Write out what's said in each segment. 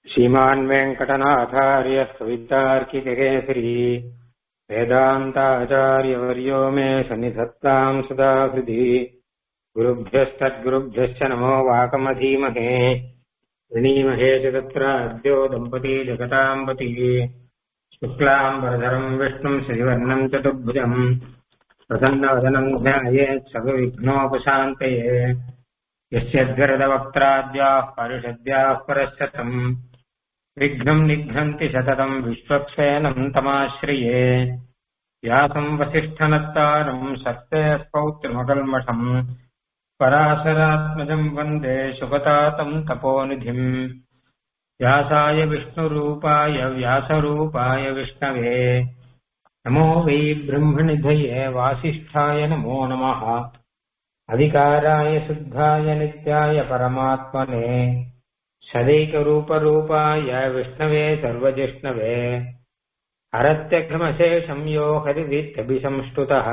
श्रीमान् वेङ्कटनाथार्यः कवितार्किककेसरी वेदान्ताचार्यवर्यो मे सन्निधत्ताम् सदा हृदि गुरुभ्यस्तद्गुरुभ्यश्च नमो वाकमधीमहे वृणीमहे च तत्र अद्यो दम्पती जगताम्बती शुक्लाम् वरधरम् विष्णुम् श्रीवर्णम् चतुर्भुजम् प्रसन्नवदनम् ध्यायेत् सर्वविघ्नोपशान्तये यस्य द्विरदवक्त्राद्याः परिषद्याः परशतम् विघ्नम् निघ्नन्ति सततम् विश्वक्सेनम् तमाश्रिये व्यासम् वसिष्ठनत्तारम् सत्तेः पौत्रमकल्मषम् पराशरात्मजम् वन्दे सुगतातम् तपोनिधिम् व्यासाय विष्णुरूपाय व्यासरूपाय विष्णवे नमो वै ब्रह्मनिधये वासिष्ठाय नमो नमः अधिकाराय शुद्धाय नित्याय परमात्मने सदैकरूपरूपाय विष्णवे सर्वजिष्णवे हरत्यघमशेषम् यो हरिदित्यभिसंष्टुतः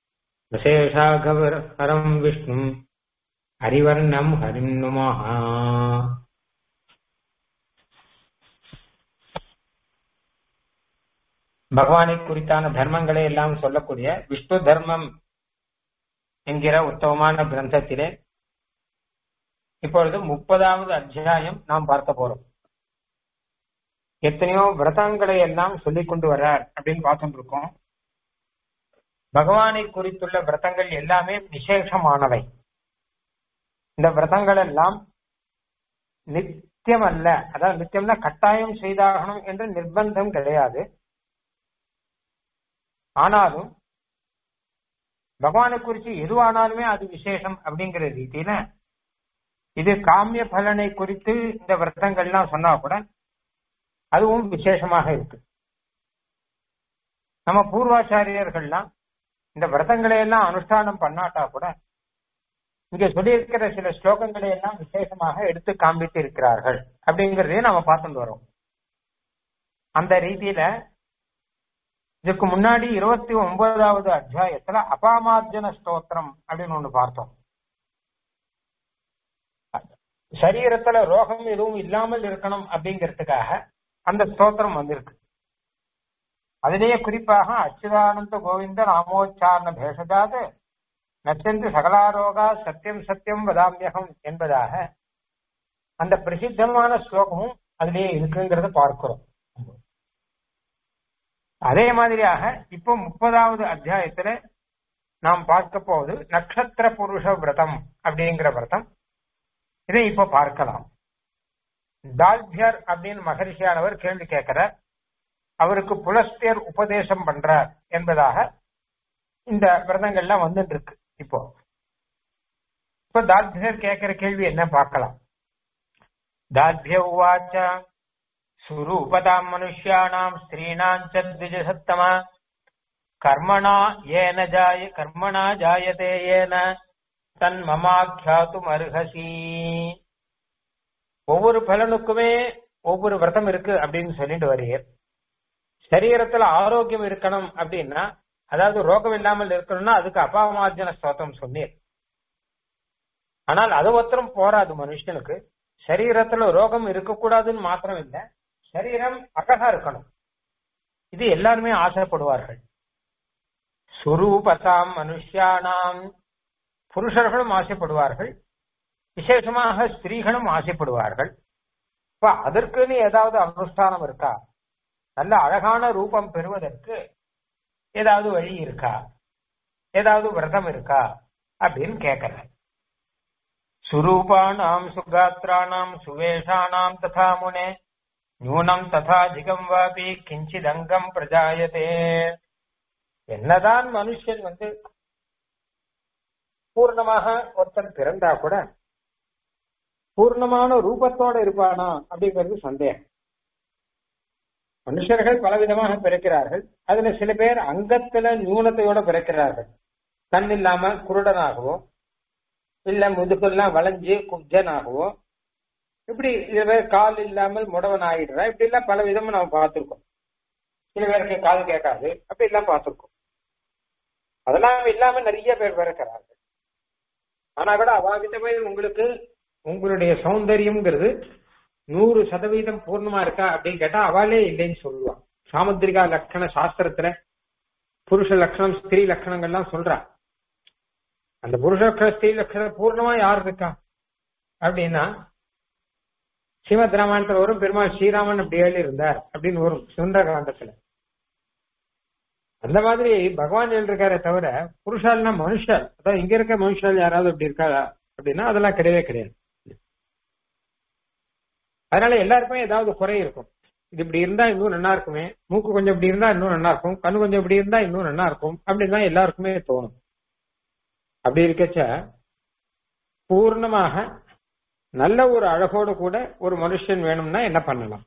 विशेषाघवरम् विष्णुम् हरिवर्णम् हरिम् नुमः பகவானை குறித்தான தர்மங்களை எல்லாம் சொல்லக்கூடிய விஷ்ணு தர்மம் என்கிற உத்தமமான கிரந்தத்திலே இப்பொழுது முப்பதாவது அத்தியாயம் நாம் பார்க்க போறோம் எத்தனையோ விரதங்களை எல்லாம் சொல்லிக் கொண்டு வர்றார் அப்படின்னு பார்த்துட்டு இருக்கோம் பகவானை குறித்துள்ள விரதங்கள் எல்லாமே விசேஷமானவை இந்த விரதங்கள் எல்லாம் நித்தியம் அல்ல அதாவது நித்தியம்னா கட்டாயம் செய்தாகணும் என்ற நிர்பந்தம் கிடையாது ஆனாலும் பகவானை குறித்து எதுவானாலுமே அது விசேஷம் அப்படிங்கிற ரீதியில இது காமிய பலனை குறித்து இந்த விரதங்கள்லாம் சொன்னா கூட அதுவும் விசேஷமாக இருக்கு நம்ம பூர்வாச்சாரியர்கள்லாம் இந்த விரதங்களை எல்லாம் அனுஷ்டானம் பண்ணாட்டா கூட இங்க சொல்லியிருக்கிற சில ஸ்லோகங்களை எல்லாம் விசேஷமாக எடுத்து காண்பித்து இருக்கிறார்கள் அப்படிங்கறதையும் நம்ம பார்த்துட்டு வரோம் அந்த ரீதியில இதுக்கு முன்னாடி இருபத்தி ஒன்பதாவது அத்தியாயத்துல அபாமார்ஜன ஸ்தோத்திரம் அப்படின்னு ஒண்ணு பார்த்தோம் சரீரத்துல ரோகம் எதுவும் இல்லாமல் இருக்கணும் அப்படிங்கிறதுக்காக அந்த ஸ்தோத்திரம் வந்திருக்கு அதிலேயே குறிப்பாக அச்சுதானந்த கோவிந்த நாமோச்சாரண பேஷஜாது நச்சந்து சகலாரோகா சத்தியம் சத்தியம் வதாமியகம் என்பதாக அந்த பிரசித்தமான ஸ்லோகமும் அதிலேயே இருக்குங்கிறத பார்க்கிறோம் அதே மாதிரியாக இப்போ முப்பதாவது அத்தியாயத்துல நாம் பார்க்க போவது நட்சத்திர புருஷ விரதம் அப்படிங்கிற விரதம் இதை இப்ப பார்க்கலாம் தால்பியர் அப்படின்னு மகரிஷியானவர் கேள்வி கேட்கிறார் அவருக்கு புலஸ்தியர் உபதேசம் பண்றார் என்பதாக இந்த விரதங்கள்லாம் வந்துட்டு இருக்கு இப்போ இப்ப தால்பியர் கேட்கிற கேள்வி என்ன பார்க்கலாம் தால்பிய உவாச்ச சுரூபதாம் மனுஷ்யாணாம் ஸ்திரீணாம் த்விஜசத்தம கர்மணா ஏன ஜாய கர்மணா ஜாயதே ஏன தன் மமாக்கியாத்தும் அருகசி ஒவ்வொரு பலனுக்குமே ஒவ்வொரு விரதம் இருக்கு அப்படின்னு சொல்லிட்டு வரீர் சரீரத்துல ஆரோக்கியம் இருக்கணும் அப்படின்னா அதாவது ரோகம் இல்லாமல் இருக்கணும்னா அதுக்கு அபாமார்ஜன ஸ்தோத்திரம் சொன்னீர் ஆனால் அது ஒத்தரம் போராது மனுஷனுக்கு சரீரத்துல ரோகம் இருக்கக்கூடாதுன்னு மாத்திரம் இல்லை சரீரம் அழகா இருக்கணும் இது எல்லாருமே ஆசைப்படுவார்கள் சுரூபதாம் மனுஷியானாம் புருஷர்களும் ஆசைப்படுவார்கள் விசேஷமாக ஸ்திரீகளும் ஆசைப்படுவார்கள் இப்ப அதற்குன்னு ஏதாவது அனுஷ்டானம் இருக்கா நல்ல அழகான ரூபம் பெறுவதற்கு ஏதாவது வழி இருக்கா ஏதாவது விரதம் இருக்கா அப்படின்னு கேட்கிறேன் சுரூபானாம் சுகாத்ராணாம் சுவேஷானாம் ததா முனே நியூனம் ததாதிகம் வாபி கிஞ்சிதங்கம் பிரஜாயதே என்னதான் மனுஷன் வந்து பூர்ணமாக ஒருத்தன் பிறந்தா கூட பூர்ணமான ரூபத்தோட இருப்பானா அப்படிங்கிறது சந்தேகம் மனுஷர்கள் பலவிதமாக பிறக்கிறார்கள் அதுல சில பேர் அங்கத்துல நியூனத்தையோட பிறக்கிறார்கள் கண் இல்லாம குருடனாகவோ இல்ல முதுகெல்லாம் வளைஞ்சு குப்ஜனாகவோ இப்படி சில பேர் கால் இல்லாமல் முடவன் ஆகிடுறா இப்படி எல்லாம் பல விதமும் நம்ம பார்த்திருக்கோம் சில பேருக்கு கால் கேட்காது அப்படி எல்லாம் பார்த்திருக்கோம் அதெல்லாம் இல்லாம நிறைய பேர் பிறக்கிறார்கள் ஆனா கூட அவாகிட்ட போய் உங்களுக்கு உங்களுடைய சௌந்தரியம்ங்கிறது நூறு சதவீதம் பூர்ணமா இருக்கா அப்படின்னு கேட்டா அவளே இல்லைன்னு சொல்லுவான் சாமுத்திரிகா லட்சண சாஸ்திரத்துல புருஷ லட்சணம் ஸ்திரீ லட்சணங்கள்லாம் சொல்றா அந்த புருஷ லட்சணம் ஸ்திரீ லட்சணம் பூர்ணமா யார் இருக்கா அப்படின்னா ஸ்ரீமத் ராமாயணத்துல வரும் பெருமாள் ஸ்ரீராமன் அப்படி ஏழு இருந்தார் அப்படின்னு வரும் சுந்தரகாண்டத்துல அந்த மாதிரி பகவான் இருக்காரே தவிர புருஷால்னா மனுஷால் அதாவது இங்க இருக்க மனுஷால் யாராவது அப்படி இருக்காதா அப்படின்னா அதெல்லாம் கிடையவே கிடையாது அதனால எல்லாருக்குமே ஏதாவது குறை இருக்கும் இது இப்படி இருந்தா இன்னும் நல்லா இருக்குமே மூக்கு கொஞ்சம் இப்படி இருந்தா இன்னும் நல்லா இருக்கும் கண்ணு கொஞ்சம் இப்படி இருந்தா இன்னும் நல்லா இருக்கும் அப்படின்னு தான் எல்லாருக்குமே தோணும் அப்படி இருக்கச்ச பூர்ணமாக நல்ல ஒரு அழகோடு கூட ஒரு மனுஷன் வேணும்னா என்ன பண்ணலாம்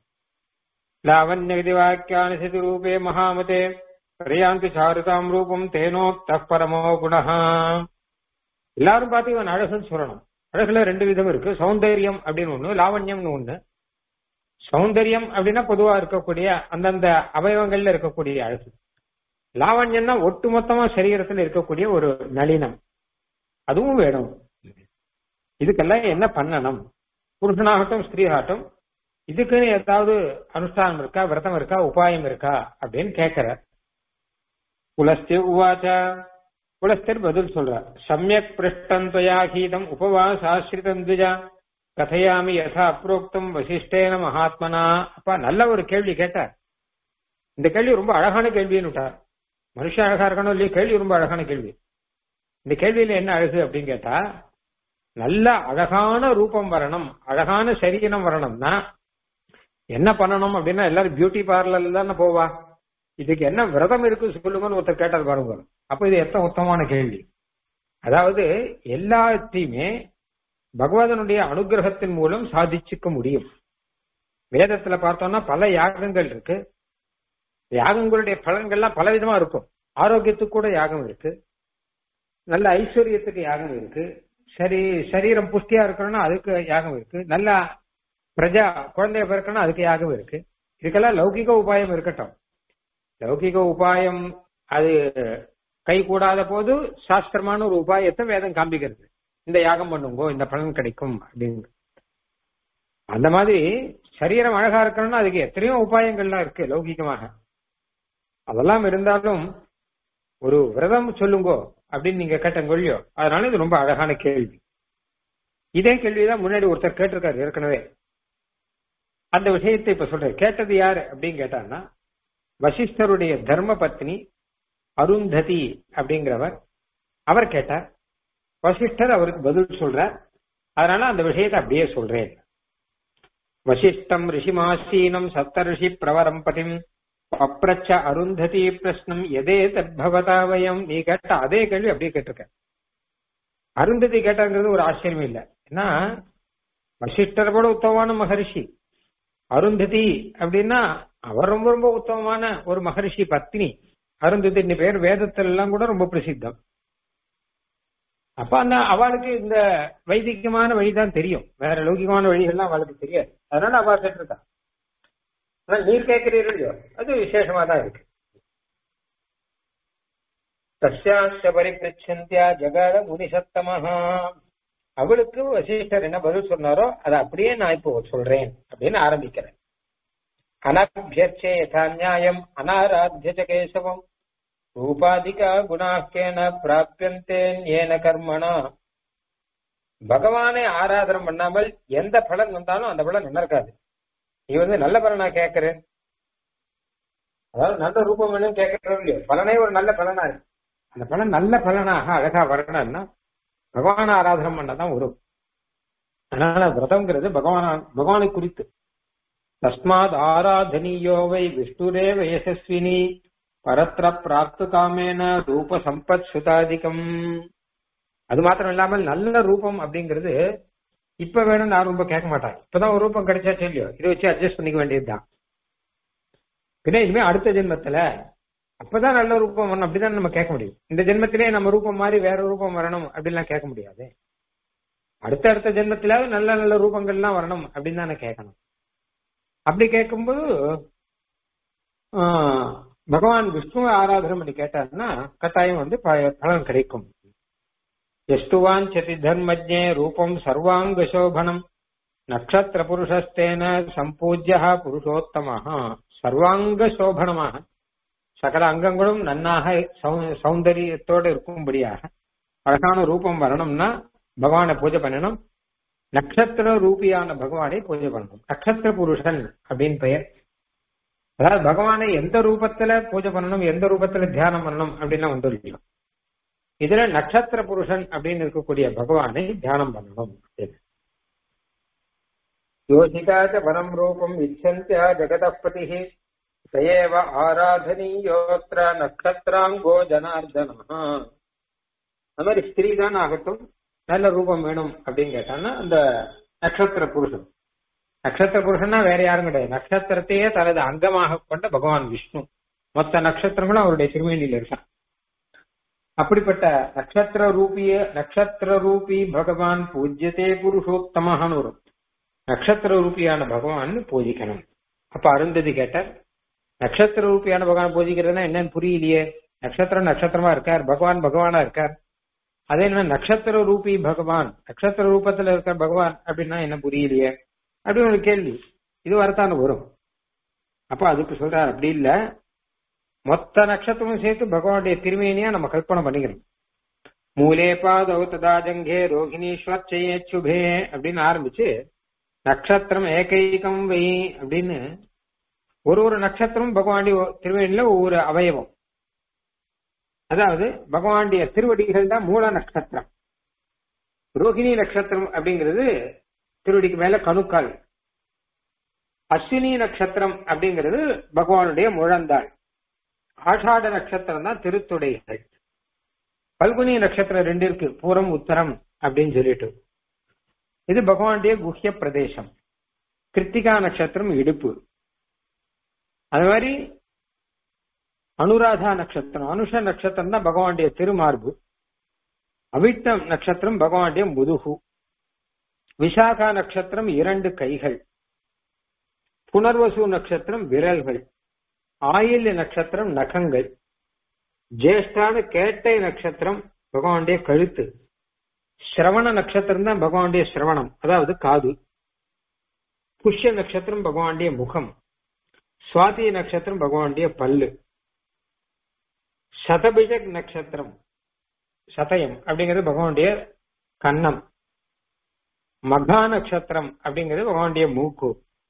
லாவண்ய வாக்கியான சிது ரூபே மகாமதே பிரியாந்தி சாருதாம் ரூபம் தேனோக்த பரமோ குணஹா எல்லாரும் பார்த்து இவன் அழகுன்னு சொல்லணும் அழகுல ரெண்டு விதம் இருக்கு சௌந்தரியம் அப்படின்னு ஒண்ணு லாவண்யம்னு ஒண்ணு சௌந்தரியம் அப்படின்னா பொதுவா இருக்கக்கூடிய அந்தந்த அவயவங்கள்ல இருக்கக்கூடிய அழகு லாவண்யம்னா ஒட்டுமொத்தமா சரீரத்துல இருக்கக்கூடிய ஒரு நளினம் அதுவும் வேணும் இதுக்கெல்லாம் என்ன பண்ணணும் புருஷனாகட்டும் ஸ்திரீயாகட்டும் இதுக்குன்னு ஏதாவது அனுஷ்டானம் இருக்கா விரதம் இருக்கா உபாயம் இருக்கா அப்படின்னு கேட்கிற புலஸ்திர் உவாச்ச புலஸ்திர் பதில் சொல்ற சமயக் பிருஷ்டம் துவயா கீதம் உபவாசாசிரிதம் துஜா கதையாமி யதா அப்ரோக்தம் வசிஷ்டேன மகாத்மனா அப்பா நல்ல ஒரு கேள்வி கேட்டார் இந்த கேள்வி ரொம்ப அழகான கேள்வின்னு விட்டார் மனுஷன் அழகா இருக்கணும் இல்லையா கேள்வி ரொம்ப அழகான கேள்வி இந்த கேள்வியில என்ன அழகு அப்படின்னு கேட்டா நல்ல அழகான ரூபம் வரணும் அழகான சரீரம் வரணும்னா என்ன பண்ணணும் அப்படின்னா எல்லாரும் பியூட்டி பார்லர்ல தானே போவா இதுக்கு என்ன விரதம் இருக்கு சொல்லுங்கன்னு ஒருத்தர் கேட்டார் பாருங்க அப்ப இது எத்தனை உத்தமமான கேள்வி அதாவது எல்லாத்தையுமே பகவாதனுடைய அனுகிரகத்தின் மூலம் சாதிச்சுக்க முடியும் வேதத்துல பார்த்தோம்னா பல யாகங்கள் இருக்கு யாகங்களுடைய பலன்கள்லாம் பல விதமா இருக்கும் ஆரோக்கியத்துக்கு கூட யாகம் இருக்கு நல்ல ஐஸ்வர்யத்துக்கு யாகம் இருக்கு சரி சரீரம் புஷ்டியா இருக்கணும்னா அதுக்கு யாகம் இருக்கு நல்ல பிரஜா குழந்தைய பிறக்கணும் அதுக்கு யாகம் இருக்கு இதுக்கெல்லாம் லௌகிக உபாயம் இருக்கட்டும் லௌகிக உபாயம் அது கை கூடாத போது சாஸ்திரமான ஒரு உபாயத்தை வேதம் காண்பிக்கிறது இந்த யாகம் பண்ணுங்கோ இந்த பலன் கிடைக்கும் அப்படின்னு அந்த மாதிரி சரீரம் அழகா இருக்கணும்னா அதுக்கு எத்தனையோ உபாயங்கள்லாம் இருக்கு லௌகிகமாக அதெல்லாம் இருந்தாலும் ஒரு விரதம் சொல்லுங்கோ அப்படின்னு நீங்க கேட்டங்கொள்ளியோ அதனால இது ரொம்ப அழகான கேள்வி இதே கேள்விதான் முன்னாடி ஒருத்தர் கேட்டிருக்காரு ஏற்கனவே அந்த விஷயத்தை இப்ப சொல்றேன் கேட்டது யாரு அப்படின்னு கேட்டான்னா வசிஷ்டருடைய தர்ம பத்னி அருந்ததி அப்படிங்கிறவர் அவர் கேட்டார் வசிஷ்டர் அவருக்கு பதில் சொல்றார் அதனால அந்த விஷயத்தை அப்படியே சொல்றேன் வசிஷ்டம் ரிஷிமாசீனம் சப்த ரிஷி பிரவரம் பதிம் அப்ரச்ச அருந்ததி பிரஷ்னம் எதே தத்பவதா வயம் நீ கேட்ட அதே கேள்வி அப்படியே கேட்டிருக்க அருந்ததி கேட்டாங்கிறது ஒரு ஆச்சரியமே இல்லை ஏன்னா வசிஷ்டர் கூட உத்தமமான மகரிஷி அருந்ததி அப்படின்னா அவர் ரொம்ப ரொம்ப உத்தமமான ஒரு மகரிஷி பத்னி அருந்ததி பேர் வேதத்துல எல்லாம் கூட ரொம்ப பிரசித்தம் அப்ப அந்த அவளுக்கு இந்த வைதிகமான வழிதான் தெரியும் வேற லௌகிகமான வழிகள்லாம் அவளுக்கு தெரியாது அதனால அவ கேட்டிருக்கா ஆனா நீர் கேட்கிறீர்களோ அது விசேஷமா தான் இருக்கு தஸ்யாஸ்ய பரிபிரச்சந்தியா ஜகாத முனிசத்தமஹா அவளுக்கு வசிஷ்டர் என்ன பதில் சொன்னாரோ அதை அப்படியே நான் இப்போ சொல்றேன் அப்படின்னு ஆரம்பிக்கிறேன் அனபியர்ச்சே யதா நியாயம் அனாராத்திய ச கேசவம் ரூபாதிகா குணாக்கேன பிராபியந்தே ஏன கர்மணா பகவானை ஆராதனம் பண்ணாமல் எந்த பலன் வந்தாலும் அந்த பலன் நல்லா இருக்காது நீ வந்து நல்ல பலனா கேட்கற அதாவது நல்ல ரூபம் வேணும் கேட்கறது இல்லையோ பலனே ஒரு நல்ல பலனா இருக்கு அந்த பலன் நல்ல பலனாக அழகா வரணும்னா பகவான ஆராதனம் பண்ணதான் வரும் அதனால விரதம்ங்கிறது பகவான பகவானை குறித்து தஸ்மாத் ஆராதனியோ வை விஷ்ணுரேவ யசஸ்வினி பரத்ர பிராப்து காமேன ரூப சம்பத் சுதாதிகம் அது மாத்திரம் இல்லாமல் நல்ல ரூபம் அப்படிங்கிறது இப்ப வேணும் நான் ரொம்ப கேட்க மாட்டேன் இப்பதான் ஒரு ரூபம் கிடைச்சா சொல்லியோ இதை வச்சு அட்ஜஸ்ட் பண்ணிக்க வேண்டியதுதான் பின்ன இனிமே அடுத்த ஜென்மத்துல அப்பதான் நல்ல ரூபம் வரணும் அப்படிதான் நம்ம கேட்க முடியும் இந்த ஜென்மத்திலே நம்ம ரூபம் மாதிரி வேற ரூபம் வரணும் அப்படின்லாம் கேட்க முடியாது அடுத்த அடுத்த ஜென்மத்திலாவது நல்ல நல்ல ரூபங்கள்லாம் வரணும் அப்படின்னு தானே கேட்கணும் அப்படி கேட்கும்போது பகவான் விஷ்ணுவை ஆராதனை பண்ணி கேட்டாருன்னா கட்டாயம் வந்து பலன் கிடைக்கும் எஸ்டுவாஞ்சதி தர்மஜே ரூபம் சர்வாங்க சோபனம் நட்சத்திர புருஷஸ்தேன சம்பூஜ்ய புருஷோத்தம சர்வாங்க சோபனமாக சகல அங்கங்களும் நன்னாக சௌ- சௌந்தரியத்தோடு இருக்கும்படியாக அழகான ரூபம் வரணும்னா பகவானை பூஜை பண்ணணும் நட்சத்திர ரூபியான பகவானை பூஜை பண்ணணும் நட்சத்திர புருஷன் அப்படின்னு பெயர் அதாவது பகவானை எந்த ரூபத்துல பூஜை பண்ணணும் எந்த ரூபத்துல தியானம் பண்ணணும் அப்படின்னு வந்துருக்கோம் இதுல நட்சத்திர புருஷன் அப்படின்னு இருக்கக்கூடிய பகவானை தியானம் பண்ணணும் அப்படின்னு. யோசிகாச்ச பரம் ரூபம் இச்சந்தியா ஜெகதபதி சயேவ ஆராதனீயோத்திர நட்சத்திராங்கோ ஜனார்தனா அந்த மாதிரி ஸ்திரீ தான் ஆகட்டும் நல்ல ரூபம் வேணும் அப்படின்னு கேட்டான்னா அந்த நட்சத்திர புருஷன் நட்சத்திர புருஷன்னா வேற யாரும் கிடையாது நட்சத்திரத்தையே தனது அங்கமாக கொண்ட பகவான் விஷ்ணு மொத்த நட்சத்திரங்களும் அவருடைய திருமேனியில் இருக்கான் அப்படிப்பட்ட நட்சத்திர ரூபிய நட்சத்திர ரூபி பகவான் பூஜ்யதே புருஷோத்தமஹான்னு வரும் நட்சத்திர ரூபியான பகவான் பூஜிக்கணும் அப்ப அருந்ததி கேட்டார் நட்சத்திர ரூபியான பகவான் பூஜிக்கிறதுனா என்னன்னு புரியலையே நட்சத்திரம் நட்சத்திரமா இருக்கார் பகவான் பகவானா இருக்கார் அதே என்ன நட்சத்திர ரூபி பகவான் நட்சத்திர ரூபத்துல இருக்க பகவான் அப்படின்னா என்ன புரியலையே அப்படின்னு ஒரு கேள்வி இது வரத்தான வரும் அப்ப அதுக்கு சொல்றார் அப்படி இல்ல மொத்த நட்சத்திரமும் சேர்த்து பகவானுடைய திருமேனியா நம்ம கல்பனை பண்ணிக்கிறோம் மூலே பாதௌ ததா ஜங்கே ரோகிணீஸ்வர்ச்சயே சுபே அப்படின்னு ஆரம்பிச்சு நட்சத்திரம் ஏகைகம் வை அப்படின்னு ஒரு ஒரு நட்சத்திரம் பகவானுடைய திருவேணியில ஒவ்வொரு அவயவம் அதாவது பகவானுடைய திருவடிகள் தான் மூல நட்சத்திரம் ரோகிணி நட்சத்திரம் அப்படிங்கிறது திருவடிக்கு மேல கணுக்கால் அஸ்வினி நட்சத்திரம் அப்படிங்கிறது பகவானுடைய முழந்தாள் ஆஷாட நட்சத்திரம் தான் திருத்துடைகள் பல்குனி நட்சத்திரம் ரெண்டு இருக்கு பூரம் உத்தரம் அப்படின்னு சொல்லிட்டு இது பகவானுடைய குஹ்ய பிரதேசம் கிருத்திகா நட்சத்திரம் இடுப்பு அது மாதிரி அனுராதா நட்சத்திரம் அனுஷ நட்சத்திரம் தான் பகவானுடைய திருமார்பு அவிட்டம் நட்சத்திரம் பகவானுடைய முதுகு விசாகா நட்சத்திரம் இரண்டு கைகள் புனர்வசு நட்சத்திரம் விரல்கள் ஆயில்ய நட்சத்திரம் நகங்கள் ஜேஷ்டான கேட்டை நட்சத்திரம் பகவானுடைய கழுத்து சிரவண நட்சத்திரம் தான் பகவானுடைய சிரவணம் அதாவது காது புஷ்ய நட்சத்திரம் பகவானுடைய முகம் சுவாதி நட்சத்திரம் பகவானுடைய பல்லு சதபிஜ நட்சத்திரம் சதயம் அப்படிங்கிறது பகவானுடைய கன்னம் மகா நட்சத்திரம் அப்படிங்கிறது பகவானுடைய மூக்கு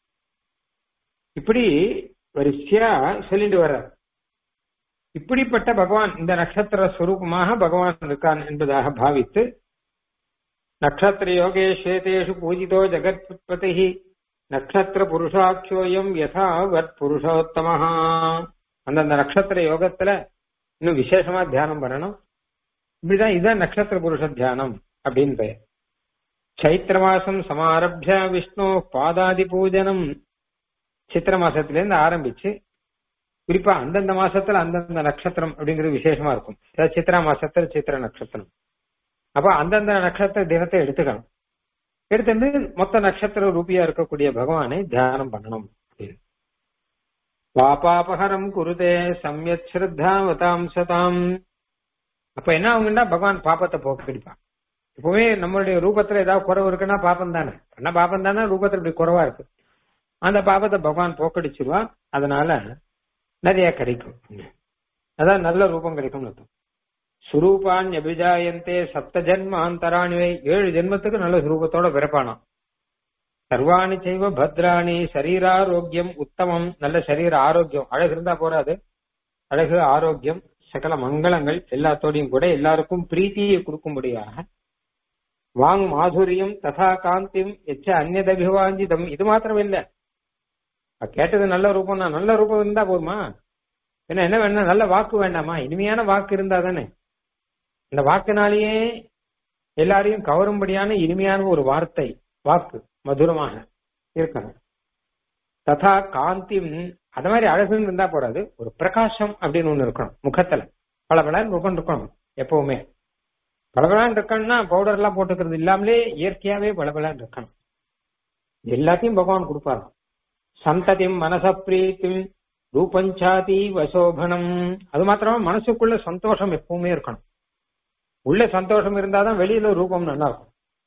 இப்படி வரிசையா சொல்லிட்டு வர்ற இப்படிப்பட்ட பகவான் இந்த நட்சத்திர ஸ்வரூபமாக பகவான் இருக்கான் என்பதாக பாவித்து நட்சத்திர யோகேஷேதேஷு பூஜிதோ ஜெகத்பதி நட்சத்திர புருஷாட்சோயம் யதா வத் புருஷோத்தமஹா அந்தந்த நட்சத்திர யோகத்துல இன்னும் விசேஷமா தியானம் பண்ணணும் இப்படிதான் இதுதான் நட்சத்திர புருஷ தியானம் அப்படின்னு பெயர் சைத்திர மாசம் சமாரபிய விஷ்ணு பாதாதி பூஜனம் சித்திர மாசத்துல இருந்து ஆரம்பிச்சு குறிப்பா அந்தந்த மாசத்துல அந்தந்த நட்சத்திரம் அப்படிங்கிறது விசேஷமா இருக்கும் அதாவது சித்திரா மாசத்துல சித்திர நட்சத்திரம் அப்ப அந்தந்த நட்சத்திர தினத்தை எடுத்துக்கணும் எடுத்துட்டு மொத்த நட்சத்திர ரூபியா இருக்கக்கூடிய பகவானை தியானம் பண்ணணும் அப்படின்னு பாபாபகரம் குருதே சம்யத் ஸ்ரத்தாவதாம் சதாம் அப்ப என்ன ஆகுங்கன்னா பகவான் பாப்பத்தை போக்கடிப்பான் எப்பவுமே நம்மளுடைய ரூபத்துல ஏதாவது குறவு இருக்குன்னா பாப்பம் தானே பண்ண பாப்பம் தானே ரூபத்துல இப்படி குறவா இருக்கு அந்த பாபத்தை பகவான் போக்கடிச்சிருவான் அதனால நிறைய கிடைக்கும் அதான் நல்ல ரூபம் கிடைக்கும் அர்த்தம் சுரூபான் அபிஜாயந்தே சப்த ஜென்மாந்தராணிவை ஏழு ஜென்மத்துக்கு நல்ல சுரூபத்தோட பிறப்பானாம் சர்வாணி செய்வ பத்ராணி சரீராரோக்கியம் உத்தமம் நல்ல சரீர ஆரோக்கியம் அழகு இருந்தா போறாது அழகு ஆரோக்கியம் சகல மங்களங்கள் எல்லாத்தோடையும் கூட எல்லாருக்கும் பிரீத்தியை கொடுக்கும்படியாக வாங் மாதுரியம் ததா காந்திம் எச்ச அந்நதபிவாஞ்சிதம் இது மாத்திரம் இல்ல கேட்டது நல்ல ரூபம் தான் நல்ல ரூபம் இருந்தா போதுமா என்ன என்ன வேணும் நல்ல வாக்கு வேண்டாமா இனிமையான வாக்கு இருந்தா தானே இந்த வாக்குனாலேயே எல்லாரையும் கவரும்படியான இனிமையான ஒரு வார்த்தை வாக்கு மதுரமாக இருக்கணும் ததா காந்திம் அது மாதிரி அழகுன்னு இருந்தா போறாது ஒரு பிரகாசம் அப்படின்னு ஒண்ணு இருக்கணும் முகத்துல பல பல முகம் இருக்கணும் எப்பவுமே பளபளான் இருக்கணும்னா பவுடர் எல்லாம் போட்டுக்கிறது இல்லாமலே இயற்கையாவே பளபளான் இருக்கணும் எல்லாத்தையும் பகவான் கொடுப்பாரு சந்ததிம் மனச பிரீத்திம் ரூபஞ்சாதி வசோபனம் அது மாத்திரமா மனசுக்குள்ள சந்தோஷம் எப்பவுமே இருக்கணும் உள்ள சந்தோஷம் இருந்தாதான் வெளியில ரூபம் நல்லா இருக்கும்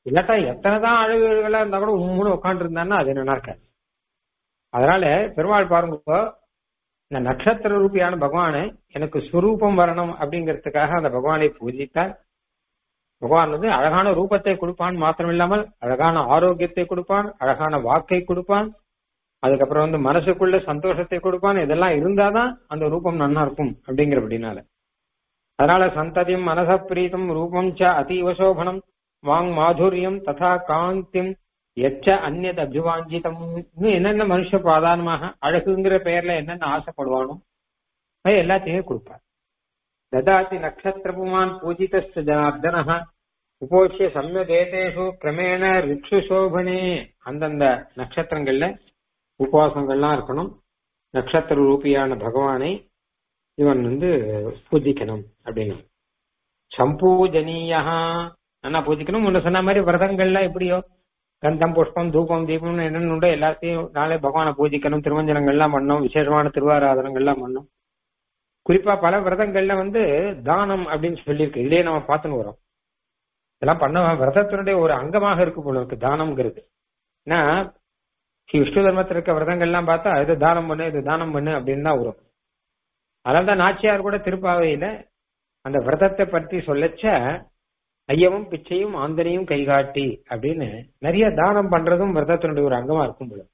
இல்லாட்டா எத்தனைதான் அழகுகளா இருந்தா கூட உம்முன்னு உட்காந்து இருந்தான்னா அது என்னன்னா இருக்காது அதனால பெருமாள் பாருங்க இப்போ இந்த நட்சத்திர ரூபியான பகவானை எனக்கு சுரூபம் வரணும் அப்படிங்கிறதுக்காக அந்த பகவானை பூஜித்தார் பகவான் வந்து அழகான ரூபத்தை கொடுப்பான் மாத்திரம் இல்லாமல் அழகான ஆரோக்கியத்தை கொடுப்பான் அழகான வாக்கை கொடுப்பான் அதுக்கப்புறம் வந்து மனசுக்குள்ள சந்தோஷத்தை கொடுப்பான் இதெல்லாம் இருந்தாதான் அந்த ரூபம் நன்னா இருக்கும் அப்படிங்கிறபடினால அதனால சந்ததியும் மனச பிரீதம் ரூபம் ச அதீவ சோபனம் வாங் மாதுரியம் ததா காந்திம் எச்ச அந்நத் அபிவாஞ்சிதம் இன்னும் என்னென்ன மனுஷ பிரதானமாக அழகுங்கிற பெயர்ல என்னென்ன ஆசைப்படுவானோ அது எல்லாத்தையுமே கொடுப்பார் ததாதி நக்ஷத்திரபுமான் பூஜிதஸ்து ஜனார்தனः உபோஷ்ய சம்யதேதேஷு கிரமேண ரிக்ஷு சோபனே அந்தந்த நட்சத்திரங்கள்ல உபவாசங்கள்லாம் இருக்கணும் நட்சத்திர ரூபியான பகவானை இவன் வந்து பூஜிக்கணும் அப்படின்னு சம்பூஜனீயா என்ன பூஜிக்கணும் முன்ன சொன்ன மாதிரி விரதங்கள்லாம் எப்படியோ கந்தம் புஷ்பம் தூபம் தீபம் என்னென்ன உண்டோ எல்லாத்தையும் நாளே பகவானை பூஜிக்கணும் திருமஞ்சனங்கள்லாம் பண்ணணும் விசேஷமான திருவாராதனங்கள்லாம் பண்ணணும் குறிப்பா பல விரதங்கள்ல வந்து தானம் அப்படின்னு சொல்லியிருக்கு இதுலயே நம்ம பார்த்துன்னு வரோம் இதெல்லாம் பண்ண விரதத்தினுடைய ஒரு அங்கமாக இருக்கு போல இருக்கு தானம்ங்கிறது ஏன்னா ஸ்ரீ விஷ்ணு தர்மத்தில் இருக்க விரதங்கள்லாம் பார்த்தா இது தானம் பண்ணு இது தானம் பண்ணு அப்படின்னு தான் வரும் அதனால தான் நாச்சியார் கூட திருப்பாவையில அந்த விரதத்தை பற்றி சொல்லச்ச ஐயமும் பிச்சையும் ஆந்தனையும் கைகாட்டி அப்படின்னு நிறைய தானம் பண்றதும் விரதத்தினுடைய ஒரு அங்கமா இருக்கும் போல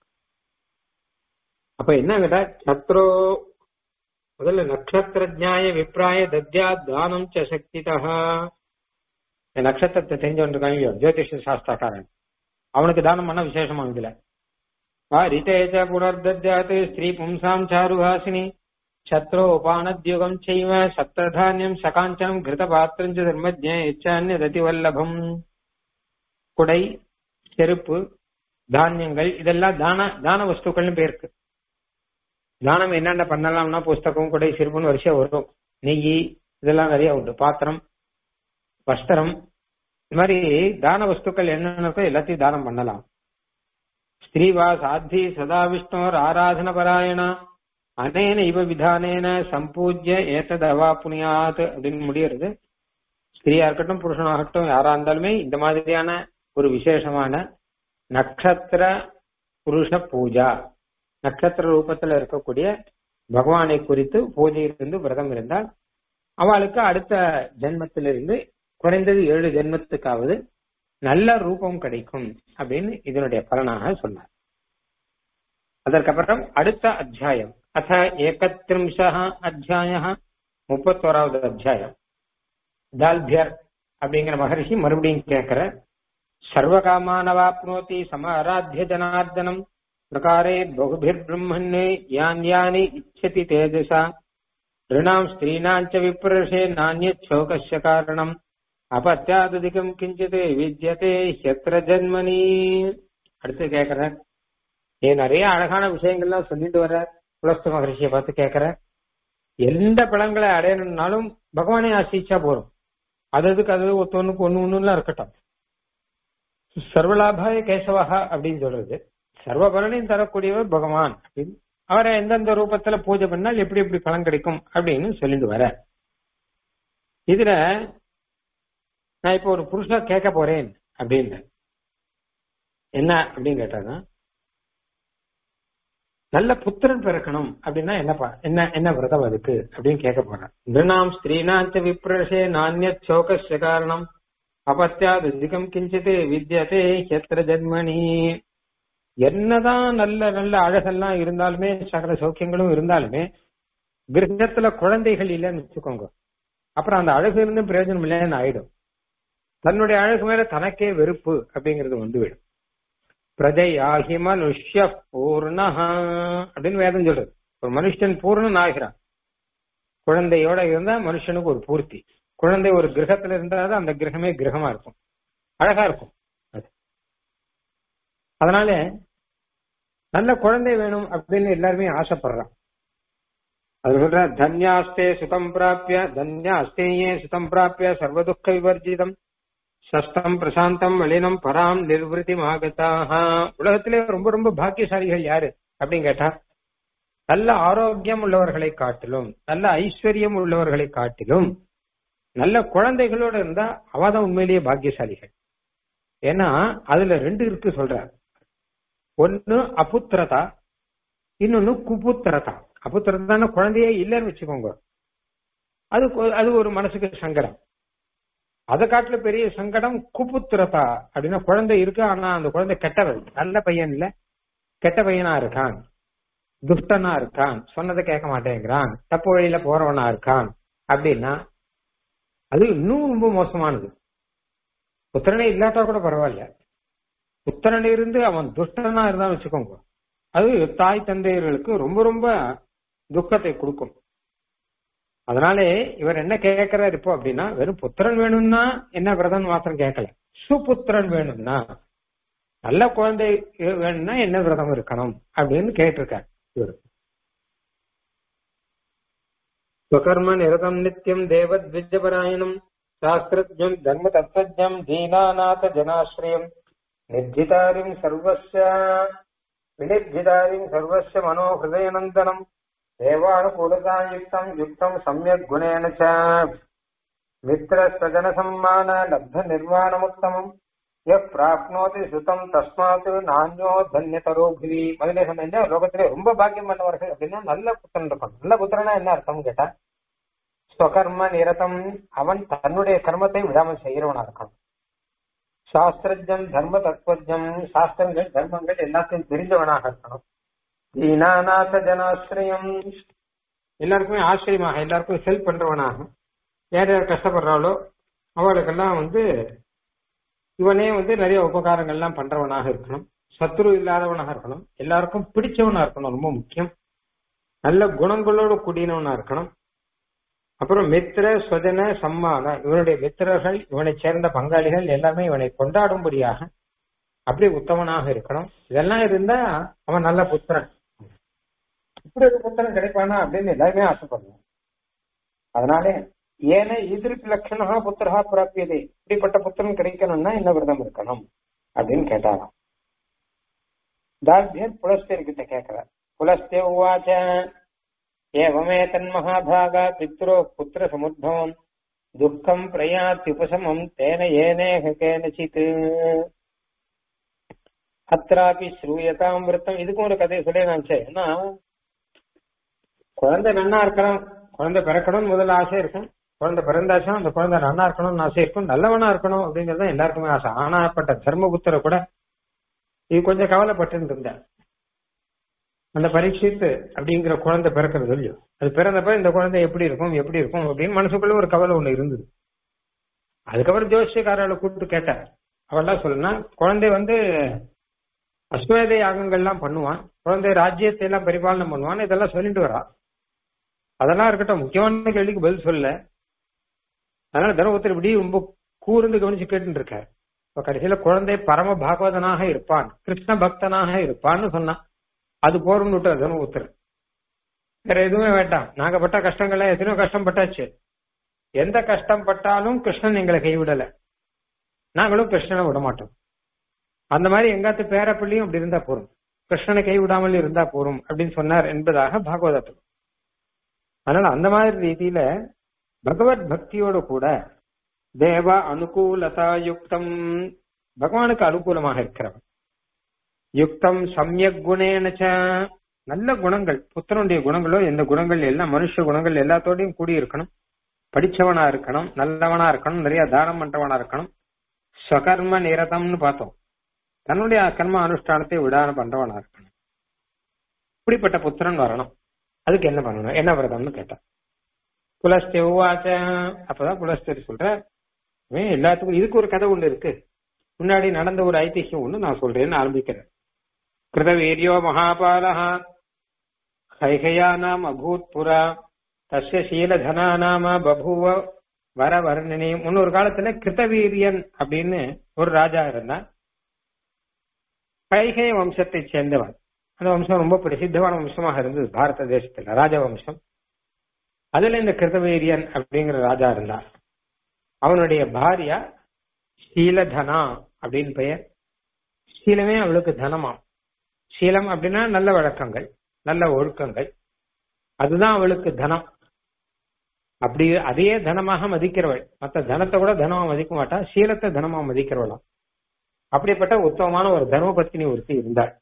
அப்ப என்ன கேட்டா சத்ரோ முதல்ல நட்சத்திரஜாய விப்ராய தத்யா தானம் ச சக்திதா நட்சத்திரத்தை தெரிஞ்சவன் இருக்காங்க ஜோதிஷ சாஸ்திரக்காரன் அவனுக்கு தானம் பண்ண விசேஷமா இதுல ரிதேஜ புனர்தத்யாத் ஸ்ரீ பும்சாம் சாருஹாசினி சத்ரோபானத்யுகம் செய்வ சத்திரதானியம் சகாஞ்சனம் கிருத பாத்திரம் தர்மஜ்ய எச்சான்யததி வல்லபம் குடை செருப்பு தானியங்கள் இதெல்லாம் தான தான வஸ்துக்கள்னு பேருக்கு தானம் என்னென்ன பண்ணலாம்னா புஸ்தகம் குடை செருப்புன்னு வரிசையா வரும் நெய் இதெல்லாம் நிறைய உண்டு பாத்திரம் வஸ்திரம் இந்த மாதிரி தான வஸ்துக்கள் என்னென்ன இருக்கோ எல்லாத்தையும் தானம் பண்ணலாம் ஸ்திரீவா சாத்தி சதா விஷ்ணோர் ஆராதன பராயணா அனேன இவ விதானேன சம்பூஜ்ய ஏத்தத் அவா புனியாத் அப்படின்னு முடியறது ஸ்திரீயா இருக்கட்டும் புருஷனாகட்டும் யாரா இருந்தாலுமே இந்த மாதிரியான ஒரு விசேஷமான நட்சத்திர புருஷ பூஜா நட்சத்திர ரூபத்துல இருக்கக்கூடிய பகவானை குறித்து பூஜையிலிருந்து விரதம் இருந்தால் அவளுக்கு அடுத்த ஜென்மத்திலிருந்து குறைந்தது ஏழு ஜென்மத்துக்காவது நல்ல ரூபம் கிடைக்கும் அப்படின்னு இதனுடைய பலனாக சொன்னார் அதற்கப்புறம் அடுத்த அத்தியாயம் அத ஏகத்ரிம்ச அத்தியாய முப்பத்தோராவது அத்தியாயம் தால்பியர் அப்படிங்கிற மகரிஷி மறுபடியும் கேட்கிற சர்வகாமானவாப்னோதி சமாராத்திய ஜனார்தனம் பிரகாரே பகுபிர் பிரம்மன்னே யான் யானி இச்சதி தேஜசா ரிணாம் ஸ்திரீனாஞ்ச விப்ரஷே நானியோகஸ்ய காரணம் அபத்தியாதிகம் கிஞ்சித் வித்யதே ஹியத்ர ஜன்மனி அடுத்து கேக்குற ஏ நிறைய அழகான விஷயங்கள்லாம் சொல்லிட்டு வர புலஸ்து மகரிஷியை பார்த்து கேக்குற எந்த பழங்களை அடையணும்னாலும் பகவானே ஆசிச்சா போறோம் அது அதுக்கு அது ஒத்தொன்னுக்கு ஒண்ணு ஒண்ணுலாம் இருக்கட்டும் சர்வலாபாய கேசவஹா அப்படின்னு சொல்றது சர்வ பலனையும் தரக்கூடியவர் பகவான் அப்படின்னு அவரை எந்தெந்த ரூபத்துல பூஜை பண்ணால் எப்படி எப்படி பலன் கிடைக்கும் அப்படின்னு சொல்லிட்டு வர இதுல நான் இப்போ ஒரு புருஷா கேட்க போறேன் அப்படின்னு என்ன அப்படின்னு கேட்டாங்க நல்ல புத்திரன் பிறக்கணும் அப்படின்னா என்னப்பா என்ன என்ன விரதம் அதுக்கு அப்படின்னு கேட்க போறேன் நிருணாம் ஸ்திரீனாச்ச விப்ரஷே நானிய சோகஸ்ய காரணம் அபத்தியாத் அதிகம் கிஞ்சித் வித்யதே ஹெத்திர ஜன்மணி என்னதான் நல்ல நல்ல அழகெல்லாம் இருந்தாலுமே சகல சௌக்கியங்களும் இருந்தாலுமே கிரகத்துல குழந்தைகள் இல்லைன்னு வச்சுக்கோங்க அப்புறம் அந்த அழகு இருந்து பிரயோஜனம் இல்லைன்னு ஆயிடும் தன்னுடைய அழகு மேல தனக்கே வெறுப்பு அப்படிங்கிறது வந்துவிடும் பிரஜையாகி மனுஷ்ய பூர்ணஹா அப்படின்னு வேதம் சொல்றது ஒரு மனுஷன் பூர்ணன் ஆகிறான் குழந்தையோட இருந்தா மனுஷனுக்கு ஒரு பூர்த்தி குழந்தை ஒரு கிரகத்துல இருந்தாதான் அந்த கிரகமே கிரகமா இருக்கும் அழகா இருக்கும் அது அதனால நல்ல குழந்தை வேணும் அப்படின்னு எல்லாருமே ஆசைப்படுறான் அது சொல்ற தன்யாஸ்தே சுதம் பிராப்பிய தன்யாஸ்தேயே சுதம் பிராப்பிய சர்வதுக்க விவர்ஜிதம் சஸ்தம் பிரசாந்தம் மலினம் பராம் நிர்வൃத்தி ஆகதாக உலகத்திலே ரொம்ப ரொம்ப பாக்கியசாலிகள் யாரு அப்படின்னு கேட்டா நல்ல ஆரோக்கியம் உள்ளவர்களை காட்டிலும் நல்ல ஐஸ்வர்யம் உள்ளவர்களை காட்டிலும் நல்ல குழந்தைகளோட இருந்தா அவதான் உண்மையிலேயே பாக்கியசாலிகள் ஏன்னா அதுல ரெண்டு இருக்கு சொல்ற ஒன்னு அபுத்திரதா இன்னொன்னு குபுத்திரதா அபுத்திரதான குழந்தையே இல்லைன்னு வச்சுக்கோங்க அது கொ- அது ஒரு மனசுக்கு சங்கடம் அதை காட்டுல பெரிய சங்கடம் குபுத்திரதா அப்படின்னா குழந்தை இருக்கு ஆனா அந்த குழந்தை கெட்டவன் நல்ல பையன் இல்ல கெட்ட பையனா இருக்கான் துஷ்டனா இருக்கான் சொன்னதை கேட்க மாட்டேங்கிறான் தப்பு வழியில போறவனா இருக்கான் அப்படின்னா அது இன்னும் ரொம்ப மோசமானது புத்திரனே இல்லாட்டா கூட பரவாயில்ல புத்திரன் இருந்து அவன் துஷ்டனா இருந்தான்னு வச்சுக்கோங்க அது தாய் தந்தையர்களுக்கு ரொம்ப ரொம்ப துக்கத்தை கொடுக்கும் அதனாலே இவர் என்ன கேட்கிறார் இப்போ அப்படின்னா வெறும் புத்திரன் வேணும்னா என்ன விரதம் மாத்திரம் கேட்கல சுபுத்திரன் வேணும்னா நல்ல குழந்தை வேணும்னா என்ன விரதம் இருக்கணும் அப்படின்னு கேட்டிருக்கார் இவர் ஸ்வகர்ம நிரதம் நித்தியம் தேவத்விஜபராயணம் சாஸ்திரஜம் தர்ம தத்வஜம் தீனாநாத ஜனாஸ்ரயம் நிர்ஜிதாரிம் சர்வஸ்ய வினிர்ஜிதாரிம் சர்வஸ்ய மனோஹிருதயநந்தனம் தேவானுகூலதாயுக்தம் யுக்தம் சமயக் குணேன ச மித்திர சஜன சம்மான லப்த நிர்வாணமுத்தமம் எப் பிராப்னோதி சுதம் தஸ்மாத் நான்யோ தன்யதரோ புவி முதலே சொன்ன லோகத்திலே ரொம்ப பாக்கியம் பண்ணவர்கள் அப்படின்னா நல்ல புத்திரன் இருக்கணும் நல்ல புத்திரனா என்ன அர்த்தம் கேட்டா ஸ்வகர்ம நிரதம் அவன் தன்னுடைய கர்மத்தை விடாமல் செய்கிறவனா இருக்கணும் சாஸ்திரஜம் தர்ம தத்துவஜம் சாஸ்திரங்கள் தர்மங்கள் எல்லாத்தையும் தெரிஞ்சவனாக இருக்கணும் தீனாநாத ஜனாசிரியம் எல்லாருக்குமே ஆச்சரியமாக எல்லாருக்கும் ஹெல்ப் பண்றவனாக யார் யார் கஷ்டப்படுறாளோ அவளுக்கெல்லாம் வந்து இவனே வந்து நிறைய உபகாரங்கள்லாம் பண்றவனாக இருக்கணும் சத்ரு இல்லாதவனாக இருக்கணும் எல்லாருக்கும் பிடிச்சவனா இருக்கணும் ரொம்ப முக்கியம் நல்ல குணங்களோடு கூடியவனா இருக்கணும் அப்புறம் மித்திர ஸ்வஜன சம்மான இவனுடைய மித்திரர்கள் இவனை சேர்ந்த பங்காளிகள் எல்லாமே இவனை கொண்டாடும்படியாக அப்படி உத்தமனாக இருக்கணும் இதெல்லாம் இருந்தா அவன் நல்ல புத்திரன் இப்படி ஒரு புத்திரன் கிடைப்பானா அப்படின்னு எல்லாருமே ஆசைப்படுறான் அதனாலே ஏன எதிர்ப்பு லட்சணா புத்திரா பிராப்பியதே இப்படிப்பட்ட புத்திரன் கிடைக்கணும்னா என்ன விரதம் இருக்கணும் அப்படின்னு கேட்டாராம் தார்பியர் புலஸ்தேர் கிட்ட கேட்கிறார் புலஸ்தே உவாச்ச ஏவமே தன்மகாபாகா பித்ரோ புத்திர சமுத்பவம் துக்கம் பிரயாத்யுபசமம் தேன ஏனேக கேனச்சித் அத்ராபி ஸ்ரூயதாம் விருத்தம் இதுக்கும் ஒரு கதையை சொல்லி நான் ஏன்னா குழந்தை நன்னா இருக்கணும் குழந்தை பிறக்கணும்னு முதல்ல ஆசை இருக்கும் குழந்தை பிறந்தாச்சும் அந்த குழந்தை நன்னா இருக்கணும்னு ஆசை இருக்கும் நல்லவனா இருக்கணும் அப்படிங்கிறது தான் எல்லாருக்குமே ஆசை ஆனாப்பட்ட தர்மபுத்திர கூட இது கொஞ்சம் கவலைப்பட்டு இருந்தேன் அந்த பரீட்சித்து அப்படிங்கிற குழந்தை பிறக்கிறது இல்லையோ அது பிறந்தப்ப இந்த குழந்தை எப்படி இருக்கும் எப்படி இருக்கும் அப்படின்னு மனசுக்குள்ள ஒரு கவலை ஒண்ணு இருந்தது அதுக்கப்புறம் ஜோசியக்காரர்களை கூப்பிட்டு கேட்டார் அவெல்லாம் சொல்லுனா குழந்தை வந்து அஸ்வமேத யாகங்கள்லாம் பண்ணுவான் குழந்தை ராஜ்யத்தை எல்லாம் பரிபாலனை பண்ணுவான் இதெல்லாம் சொல்லிட்டு வரா அதெல்லாம் இருக்கட்டும் முக்கியமான கேள்விக்கு பதில் சொல்ல அதனால தர்மபுத்திர இப்படி ரொம்ப கூர்ந்து கவனிச்சு கேட்டு இருக்கார் இப்ப கடைசியில குழந்தை பரம பாகவதனாக இருப்பான் கிருஷ்ண பக்தனாக இருப்பான்னு சொன்னான் அது போறோம்னு விட்டார் தர்மபுத்திரன் வேற எதுவுமே வேண்டாம் நாங்க பட்ட கஷ்டங்கள்லாம் எத்தனையோ கஷ்டம் பட்டாச்சு எந்த கஷ்டம் பட்டாலும் கிருஷ்ணன் எங்களை கைவிடல நாங்களும் கிருஷ்ணனை விட மாட்டோம் அந்த மாதிரி எங்காத்து பேரப்பிள்ளையும் அப்படி இருந்தா போறோம் கிருஷ்ணனை கைவிடாமல் இருந்தா போறோம் அப்படின்னு சொன்னார் என்பதாக பாகவதத்தில் அதனால அந்த மாதிரி ரீதியில பகவத் பக்தியோடு கூட தேவ அனுகூலதா யுக்தம் பகவானுக்கு அனுகூலமாக இருக்கிறவன் யுக்தம் சமயக் குணேனச்ச நல்ல குணங்கள் புத்தனுடைய குணங்களோ எந்த குணங்கள் எல்லாம் மனுஷ குணங்கள் எல்லாத்தோடையும் கூடி இருக்கணும் படிச்சவனா இருக்கணும் நல்லவனா இருக்கணும் நிறைய தானம் பண்றவனா இருக்கணும் ஸ்வகர்ம நிரதம்னு பார்த்தோம் தன்னுடைய கர்ம அனுஷ்டானத்தை விடாம பண்றவனா இருக்கணும் இப்படிப்பட்ட புத்திரன் வரணும் அதுக்கு என்ன பண்ணணும் என்ன விரதம்னு கேட்டான் புலஸ்தே உவாச்ச அப்பதான் புலஸ்தேரி சொல்ற இவன் எல்லாத்துக்கும் இதுக்கு ஒரு கதை ஒண்ணு இருக்கு முன்னாடி நடந்த ஒரு ஐதிஹ்யம் ஒண்ணு நான் சொல்றேன்னு ஆரம்பிக்கிறேன் கிருதவீரியோ மகாபாலா கைகையானாம் அபூத் புரா தஸ்ய சீலதனா நாம பபுவ வர வர்ணனி முன்னொரு காலத்துல கிருதவீரியன் அப்படின்னு ஒரு ராஜா இருந்தான் கைகை வம்சத்தை சேர்ந்தவன் அந்த வம்சம் ரொம்ப பிரசித்தமான வம்சமாக இருந்தது பாரத தேசத்துல ராஜவம்சம் அதுல இந்த கிருதவீரியன் அப்படிங்கிற ராஜா இருந்தான் அவனுடைய பாரியா சீலதனா அப்படின்னு பெயர் சீலமே அவளுக்கு தனமாம் சீலம் அப்படின்னா நல்ல வழக்கங்கள் நல்ல ஒழுக்கங்கள் அதுதான் அவளுக்கு தனம் அப்படி அதையே தனமாக மதிக்கிறவள் மத்த தனத்தை கூட தனமா மதிக்க மாட்டா சீலத்தை தனமா மதிக்கிறவளாம் அப்படிப்பட்ட உத்தமமான ஒரு தர்மபத்தினி ஒருத்தி இருந்தாள்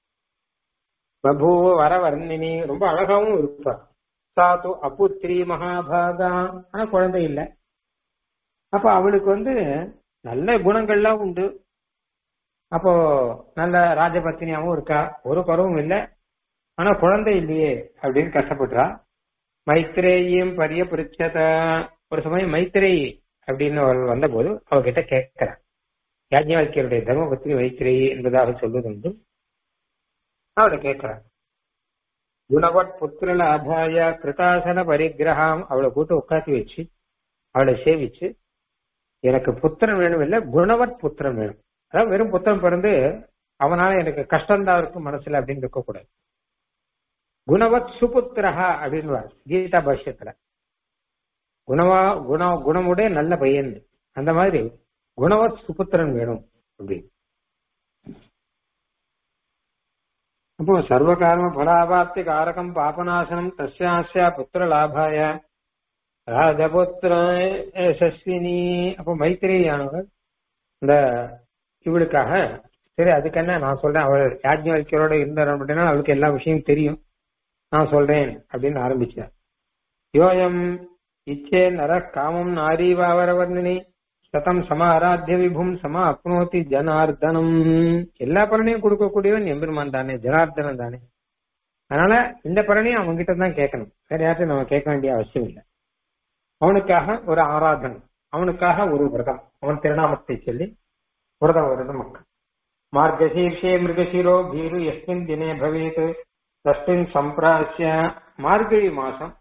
பபூவ வரவர்ணினி ரொம்ப அழகாவும் இருப்பா சாத்து அப்புத்திரி மகாபாகா ஆனா குழந்தை இல்லை அப்ப அவளுக்கு வந்து நல்ல குணங்கள்லாம் உண்டு அப்போ நல்ல ராஜபத்தினியாவும் இருக்கா ஒரு குறவும் இல்லை ஆனா குழந்தை இல்லையே அப்படின்னு கஷ்டப்படுறா மைத்ரேயும் பரிய பிரிச்சத ஒரு சமயம் மைத்ரேயி அப்படின்னு அவள் வந்தபோது அவகிட்ட கேட்கிறா யாஜ்ஞாக்கியருடைய தர்மபத்தினி மைத்ரேயி என்பதாக சொல்வதுண்டு அவளை கேட்கிறார் குணவட் புத்திர லாபாய கிருதாசன பரிகிரகம் அவளை கூட்டு உட்காத்தி வச்சு அவளை சேவிச்சு எனக்கு புத்திரன் வேணும் இல்ல குணவட் புத்திரன் வேணும் அதாவது வெறும் புத்திரன் பிறந்து அவனால எனக்கு கஷ்டம்தான் இருக்கும் மனசுல அப்படின்னு இருக்கக்கூடாது குணவத் சுபுத்திரஹா அப்படின்னு கீதா பாஷ்யத்துல குணவா குண குணமுடைய நல்ல பையன் அந்த மாதிரி குணவத் சுபுத்திரன் வேணும் அப்படின்னு அப்போ சர்வகாரண பலாபாப்தி காரகம் பாபநாசனம் தஸ்யாஸ்யா புத்திர லாபாய ராஜபுத்திர சஸ்வினி அப்போ மைத்திரியானவர் இந்த இவளுக்காக சரி அதுக்கு என்ன நான் சொல்றேன் அவள் யாஜ்ஞவல்கியரோட இருந்தார் அப்படின்னா அவளுக்கு எல்லா விஷயமும் தெரியும் நான் சொல்றேன் அப்படின்னு ஆரம்பிச்சார் யோயம் இச்சே நர காமம் நாரீவாவரவர்ணினி சதம் சம ஆராத்திய விபும் சம அப்னோதி ஜனார்தனம் எல்லா பலனையும் கொடுக்கக்கூடியவன் எம்பெருமான் தானே ஜனார்தனம் தானே அதனால இந்த பலனையும் அவன்கிட்ட தான் கேட்கணும் வேற யார்ட்டும் நம்ம கேட்க வேண்டிய அவசியம் இல்லை அவனுக்காக ஒரு ஆராதனம் அவனுக்காக ஒரு விரதம் அவன் திருநாமத்தை சொல்லி விரதம் விரதம் மக்கள் மார்கசீர்ஷே மிருகசீரோ பீரு எஸ்மின் தினே பவேத் தஸ்மின் சம்பிராசிய மார்கழி மாசம்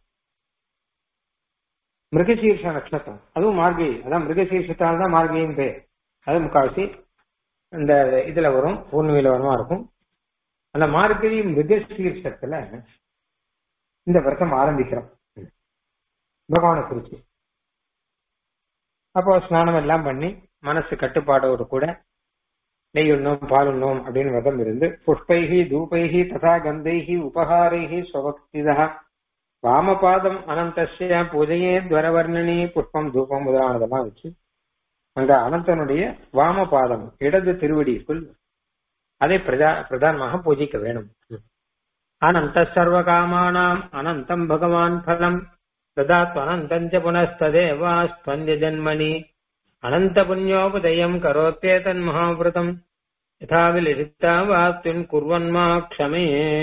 மிருகசீர்ஷ நட்சத்திரம் அதுவும் மார்கழி அதான் மிருகசீர்ஷத்தால் தான் மார்கழியின் பேர் அது முக்காவாசி இந்த இதுல வரும் பூர்ணிமையில வரமா இருக்கும் அந்த மார்கழி மிருகசீர்ஷத்துல இந்த வருஷம் ஆரம்பிக்கிறோம் பகவானை குறிச்சு அப்போ ஸ்நானம் எல்லாம் பண்ணி மனசு கட்டுப்பாடோடு கூட நெய் உண்ணும் பால் உண்ணும் அப்படின்னு விரதம் இருந்து புஷ்பைகி தூபைகி ததா கந்தைகி உபகாரைகி சுவக்திதா வாமபாதம் அனந்தசிய பூஜையே துவரவர்ணனி புஷ்பம் தூபம் முதலானதெல்லாம் வச்சு அந்த அனந்தனுடைய வாமபாதம் இடது திருவடிக்குள் அதை பிரதா பிரதானமாக பூஜிக்க வேணும் அனந்த சர்வ காமானாம் அனந்தம் பகவான் பலம் ததாத்து அனந்தஞ்ச புனஸ்ததேவா ஸ்பந்திய ஜன்மணி அனந்த புண்ணியோபதயம் கரோத்தே தன் மகாவிரதம் யதா விலிஷித்தா வாத்துன் குர்வன்மா க்ஷமே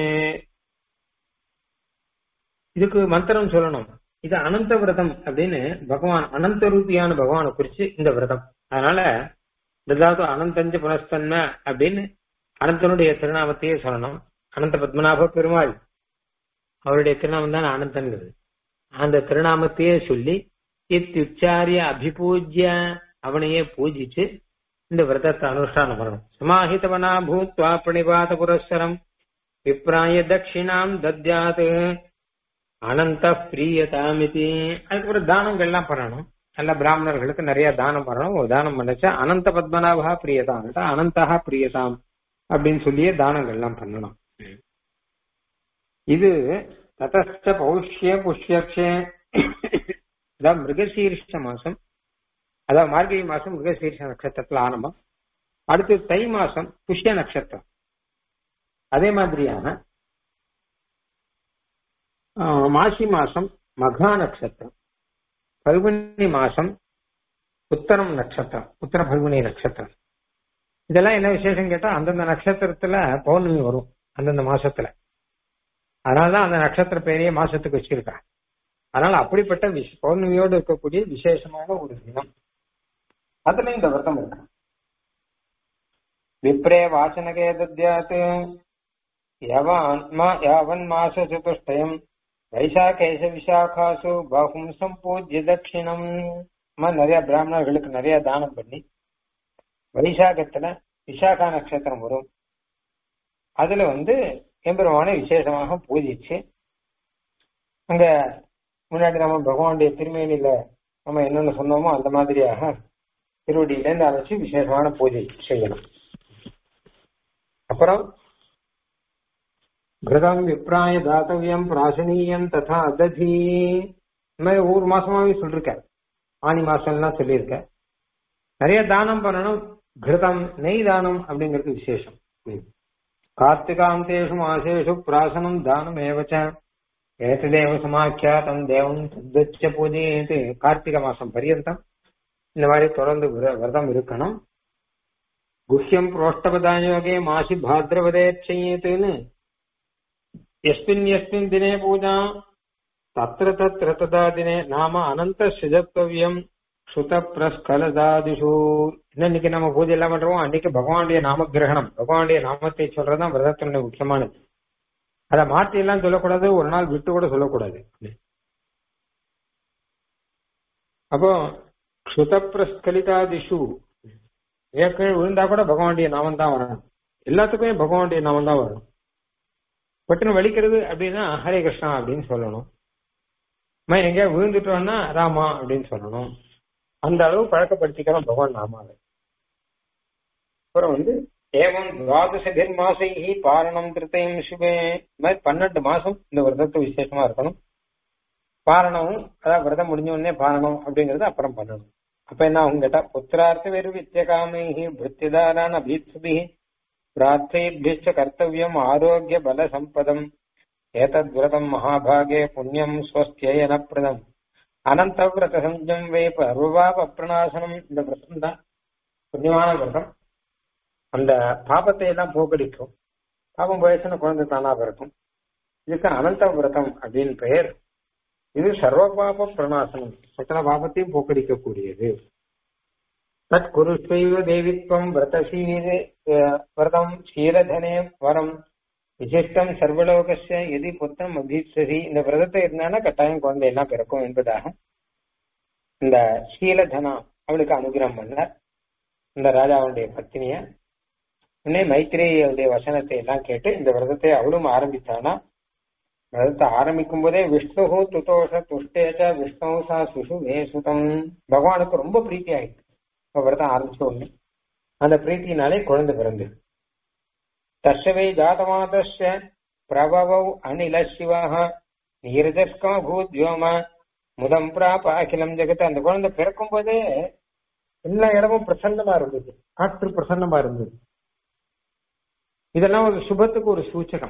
இதுக்கு மந்திரம் சொல்லணும் இது அனந்த விரதம் அப்படின்னு பகவான் அனந்த ரூபியான பகவானை குறிச்சு இந்த விரதம் அதனால ஏதாவது அனந்தஞ்ச புனஸ்தன்ம அப்படின்னு அனந்தனுடைய திருநாமத்தையே சொல்லணும் அனந்த பத்மநாப பெருமாள் அவருடைய திருநாமம் தான் அனந்தன்கிறது அந்த திருநாமத்தையே சொல்லி இத்தியுச்சாரிய அபிபூஜ்ய அவனையே பூஜிச்சு இந்த விரதத்தை அனுஷ்டானம் பண்ணணும் சமாஹிதவனா பூத்வா பிரணிபாத புரஸ்சரம் விப்ராய தட்சிணாம் தத்யாத் அனந்த பிரியதாமிதி அதுக்கப்புறம் தானங்கள்லாம் பண்ணணும் நல்ல பிராமணர்களுக்கு நிறைய தானம் பண்ணணும் ஒரு தானம் பண்ணச்சா அனந்த பத்மநாபா பிரியதாம் அனந்தகா பிரியதாம் அப்படின்னு சொல்லியே தானங்கள்லாம் பண்ணணும் இது ததஸ்த பௌஷ்ய புஷ்யக்ஷே அதாவது மிருகசீரிஷ மாசம் அதாவது மார்கழி மாசம் மிருகசீரிஷ நட்சத்திரத்துல ஆரம்பம் அடுத்து தை மாசம் புஷ்ய நட்சத்திரம் அதே மாதிரியான மாசி மாசம் மகா நட்சத்திரம் பல்குனி மாசம் உத்தரம் நட்சத்திரம் உத்தர பல்குனி நட்சத்திரம் இதெல்லாம் என்ன விசேஷம் கேட்டா அந்தந்த நட்சத்திரத்துல பௌர்ணமி வரும் அந்தந்த மாசத்துல அதனாலதான் அந்த நட்சத்திர பேரையே மாசத்துக்கு வச்சிருக்காங்க அதனால அப்படிப்பட்ட விஷ பௌர்ணமியோடு இருக்கக்கூடிய விசேஷமான ஒரு தினம் அதுல இந்த விரதம் இருக்கு விப்ரே வாசனகே தத்யாத் யாவன் மாச சதுஷ்டயம் வைசாகேச விசாகாசு பாகும் சம்பூஜ்ய தட்சிணம் நிறைய பிராமணர்களுக்கு நிறைய தானம் பண்ணி வைசாகத்துல விசாகா நட்சத்திரம் வரும் அதுல வந்து எம்பெருமானை விசேஷமாக பூஜிச்சு அங்க முன்னாடி நம்ம பகவானுடைய திருமேனியில நம்ம என்னென்ன சொன்னோமோ அந்த மாதிரியாக திருவடியில இருந்து அழைச்சு விசேஷமான பூஜை செய்யணும் அப்புறம் கிருதம் விப்ராய தாத்தவியம் பிராசனீயம் ததா அததி இந்த மாதிரி ஒவ்வொரு மாசமாவே சொல்லிருக்க ஆனி மாசம்லாம் சொல்லியிருக்க நிறைய தானம் பண்ணணும் கிருதம் நெய் தானம் அப்படிங்கிறது விசேஷம் கார்த்திகாந்தேஷு மாசேஷு பிராசனம் தானம் ஏவச்ச ஏததேவ சமாக்கியாதம் தேவம் தத்தச்ச பூஜையது கார்த்திகை மாசம் பரியந்தம் இந்த மாதிரி தொடர்ந்து விர- விரதம் இருக்கணும் குஹ்யம் புரோஷ்டபதாயோகே மாசி பாத்ரவதே செய்யத்துன்னு எஸ்மின் எஸ்மின் தினே பூஜா தத்திர தத்திர ததா தினே நாம அனந்த சிஜத்வவியம் சுத பிரஸ்கலதாதிஷு இன்னைக்கு நம்ம பூஜை எல்லாம் பண்றோம் அன்னைக்கு பகவானுடைய நாம கிரகணம் பகவானுடைய நாமத்தை சொல்றதுதான் விரதத்தினுடைய முக்கியமானது அதை மாற்றி எல்லாம் சொல்லக்கூடாது ஒரு நாள் விட்டு கூட சொல்லக்கூடாது அப்போ சுத பிரஸ்கலிதாதிஷு ஏற்கனவே விழுந்தா கூட பகவானுடைய நாமம் தான் வரணும் எல்லாத்துக்குமே பகவானுடைய நாமம் தான் வரணும் பட்டுன்னு வலிக்கிறது அப்படின்னா ஹரே கிருஷ்ணா அப்படின்னு சொல்லணும் அம்மா எங்கேயா விழுந்துட்டோம்னா ராமா அப்படின்னு சொல்லணும் அந்த அளவு பழக்கப்படுத்திக்கிறோம் பகவான் நாமாவை அப்புறம் வந்து ஏவம் துவாதச மாசை பாரணம் திருத்தையும் சிவே இந்த மாதிரி பன்னெண்டு மாசம் இந்த விரதத்து விசேஷமா இருக்கணும் பாரணமும் அதாவது விரதம் முடிஞ்ச உடனே பாரணம் அப்படிங்கறது அப்புறம் பண்ணணும் அப்ப என்ன அவங்க கேட்டா புத்திரார்த்த வேறு வித்தியகாமைஹி பிருத்திதாரான அபீத்சுபிஹி பிரார்த்தைபிச்ச கர்த்தவியம் ஆரோக்கிய பல சம்பதம் ஏதத் விரதம் மகாபாகே புண்ணியம் ஸ்வஸ்தியன பிரதம் அனந்த விரத சஞ்சம் வே பர்வபாப பிரணாசனம் இந்த விரதம் தான் புண்ணியமான விரதம் அந்த பாபத்தை எல்லாம் போக்கடிக்கும் பாபம் போயிடுச்சுன்னா குழந்தை தானா பிறக்கும் இதுக்கு அனந்த விரதம் அப்படின்னு பெயர் இது சர்வ பாப பிரணாசனம் சகல பாபத்தையும் போக்கடிக்கக்கூடியது தத் குருஸ்வைவ தேவித்வம் விரதசீலே விரதம் சீலதனே வரம் விசிஷ்டம் சர்வலோகஸ்ய எதி புத்திரம் அபீப்சசி இந்த விரதத்தை இருந்தானா கட்டாயம் குழந்தை எல்லாம் பிறக்கும் என்பதாக இந்த சீலதனா அவளுக்கு அனுகிரகம் பண்ணார் இந்த ராஜாவுடைய பத்தினிய உடனே மைத்ரேயுடைய வசனத்தை எல்லாம் கேட்டு இந்த விரதத்தை அவளும் ஆரம்பித்தானா விரதத்தை ஆரம்பிக்கும் போதே விஷ்ணு துதோஷ துஷ்டேச்ச விஷ்ணு சா சுஷு வே சுதம் பகவானுக்கு ரொம்ப பிரீத்தி ஆயிடுச்சு இப்ப விரதம் ஆரம்பிச்ச உடனே அந்த பிரீத்தினாலே குழந்தை பிறந்து தர்ஷவை ஜாதமாதஸ்ய பிரபவௌ அனில சிவஹ நீரஜஸ்கம பூத்யோம முதம் பிராப அகிலம் ஜெகத் அந்த குழந்தை பிறக்கும் போதே எல்லா இடமும் பிரசன்னமா இருந்தது காற்று பிரசன்னமா இருந்தது இதெல்லாம் ஒரு சுபத்துக்கு ஒரு சூச்சகம்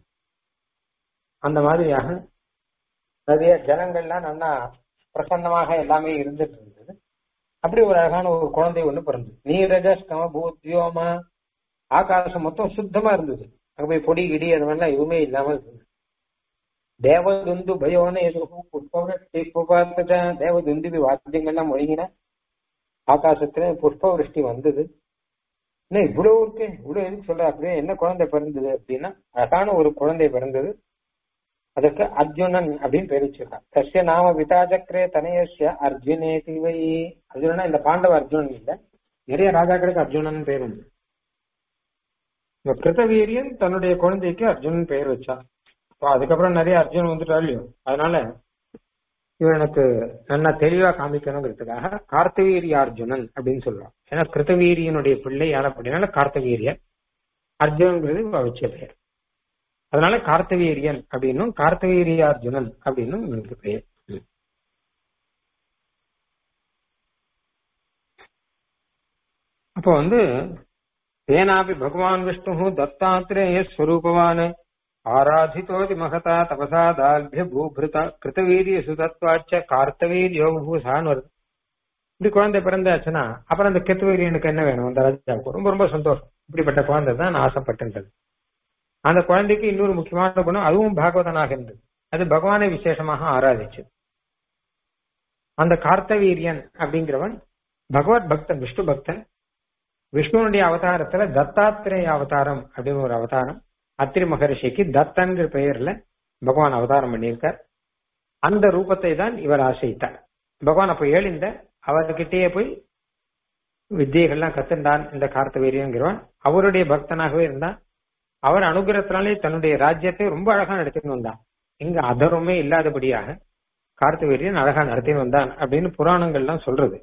அந்த மாதிரியாக நிறைய ஜனங்கள்லாம் நல்லா பிரசன்னமாக எல்லாமே இருந்துட்டு இருந்தது அப்படி ஒரு அழகான ஒரு குழந்தை ஒண்ணு பிறந்தது நீரஜஸ்கம பூத்யோம ஆகாசம் மொத்தம் சுத்தமா இருந்தது அங்க போய் பொடி கிடி அது மாதிரிலாம் எதுவுமே இல்லாம இருந்தது தேவதுந்து பயோன எதுவும் புஷ்பவருஷ்டி புபார்த்த தேவதுந்து வாத்தியங்கள்லாம் முழங்கின ஆகாசத்துல புஷ்ப விருஷ்டி வந்தது என்ன இவ்வளவு இருக்கு இவ்வளவு எதுக்கு சொல்ற அப்படியே என்ன குழந்தை பிறந்தது அப்படின்னா அழகான ஒரு குழந்தை பிறந்தது அதுக்கு அர்ஜுனன் அப்படின்னு பேர் வச்சிருக்கான் தஸ்ய நாம விதாச்சக்கரே தனயஸ்ய அர்ஜுனே திவை அர்ஜுனனா இந்த பாண்டவ அர்ஜுனன் இல்ல நிறைய ராஜாக்களுக்கு அர்ஜுனன் பேர் உண்டு இந்த கிருத்தவீரியன் தன்னுடைய குழந்தைக்கு அர்ஜுனன் பெயர் வச்சான் இப்போ அதுக்கப்புறம் நிறைய அர்ஜுனன் வந்துட்டா இல்லையோ அதனால இவன் எனக்கு நல்லா தெளிவா காமிக்கணுங்கிறதுக்காக கார்த்தவீரிய அர்ஜுனன் அப்படின்னு சொல்லுவான் ஏன்னா கிருத்தவீரியனுடைய பிள்ளை யார் அப்படின்னால கார்த்தவீரியன் அர்ஜுனங்கிறது இவ வச்ச பெயர் அதனால கார்த்தவீரியன் அப்படின்னும் கார்த்தவீரிய அர்ஜுனன் அப்படின்னும் இவனுக்கு பெயர் அப்போ வந்து தேனாபி பகவான் விஷ்ணு தத்தாத்திரேய ஸ்வரூபவான் ஆராதித்தோதி மகதா தபசா தால்பிய பூபிருதா கிருத்தவீரிய சுதத்வாச்ச கார்த்தவீரியோ பூசான்னு வருது இப்படி குழந்தை பிறந்தாச்சுன்னா அப்புறம் அந்த கிருத்தவீரியனுக்கு என்ன வேணும் அந்த ராஜாவுக்கு ரொம்ப ரொம்ப சந்தோஷம் இப்படிப்பட்ட குழந்தை தான் நான் ஆசைப்பட்டுன்றது அந்த குழந்தைக்கு இன்னொரு முக்கியமான குணம் அதுவும் பாகவதனாக இருந்தது அது பகவானை விசேஷமாக ஆராதிச்சு அந்த கார்த்தவீரியன் அப்படிங்கிறவன் பகவத் பக்தன் விஷ்ணு பக்தன் விஷ்ணுனுடைய அவதாரத்துல தத்தாத்திரேய அவதாரம் அப்படின்னு ஒரு அவதாரம் அத்திரி மகரிஷிக்கு தத்தன்கிற பெயர்ல பகவான் அவதாரம் பண்ணியிருக்கார் அந்த ரூபத்தை தான் இவர் ஆசைத்தார் பகவான் அப்ப எழுந்த அவர்கிட்டயே போய் வித்தியைகள்லாம் கத்துண்டான் இந்த கார்த்தவீரியங்கிறவன் அவருடைய பக்தனாகவே இருந்தான் அவர் அனுகிரகத்தினாலே தன்னுடைய ராஜ்யத்தை ரொம்ப அழகா நடத்தின்னு வந்தான் இங்க அதருமே இல்லாதபடியாக கார்த்தவீரியன் அழகா நடத்தின்னு வந்தான் அப்படின்னு புராணங்கள்லாம் சொல்றது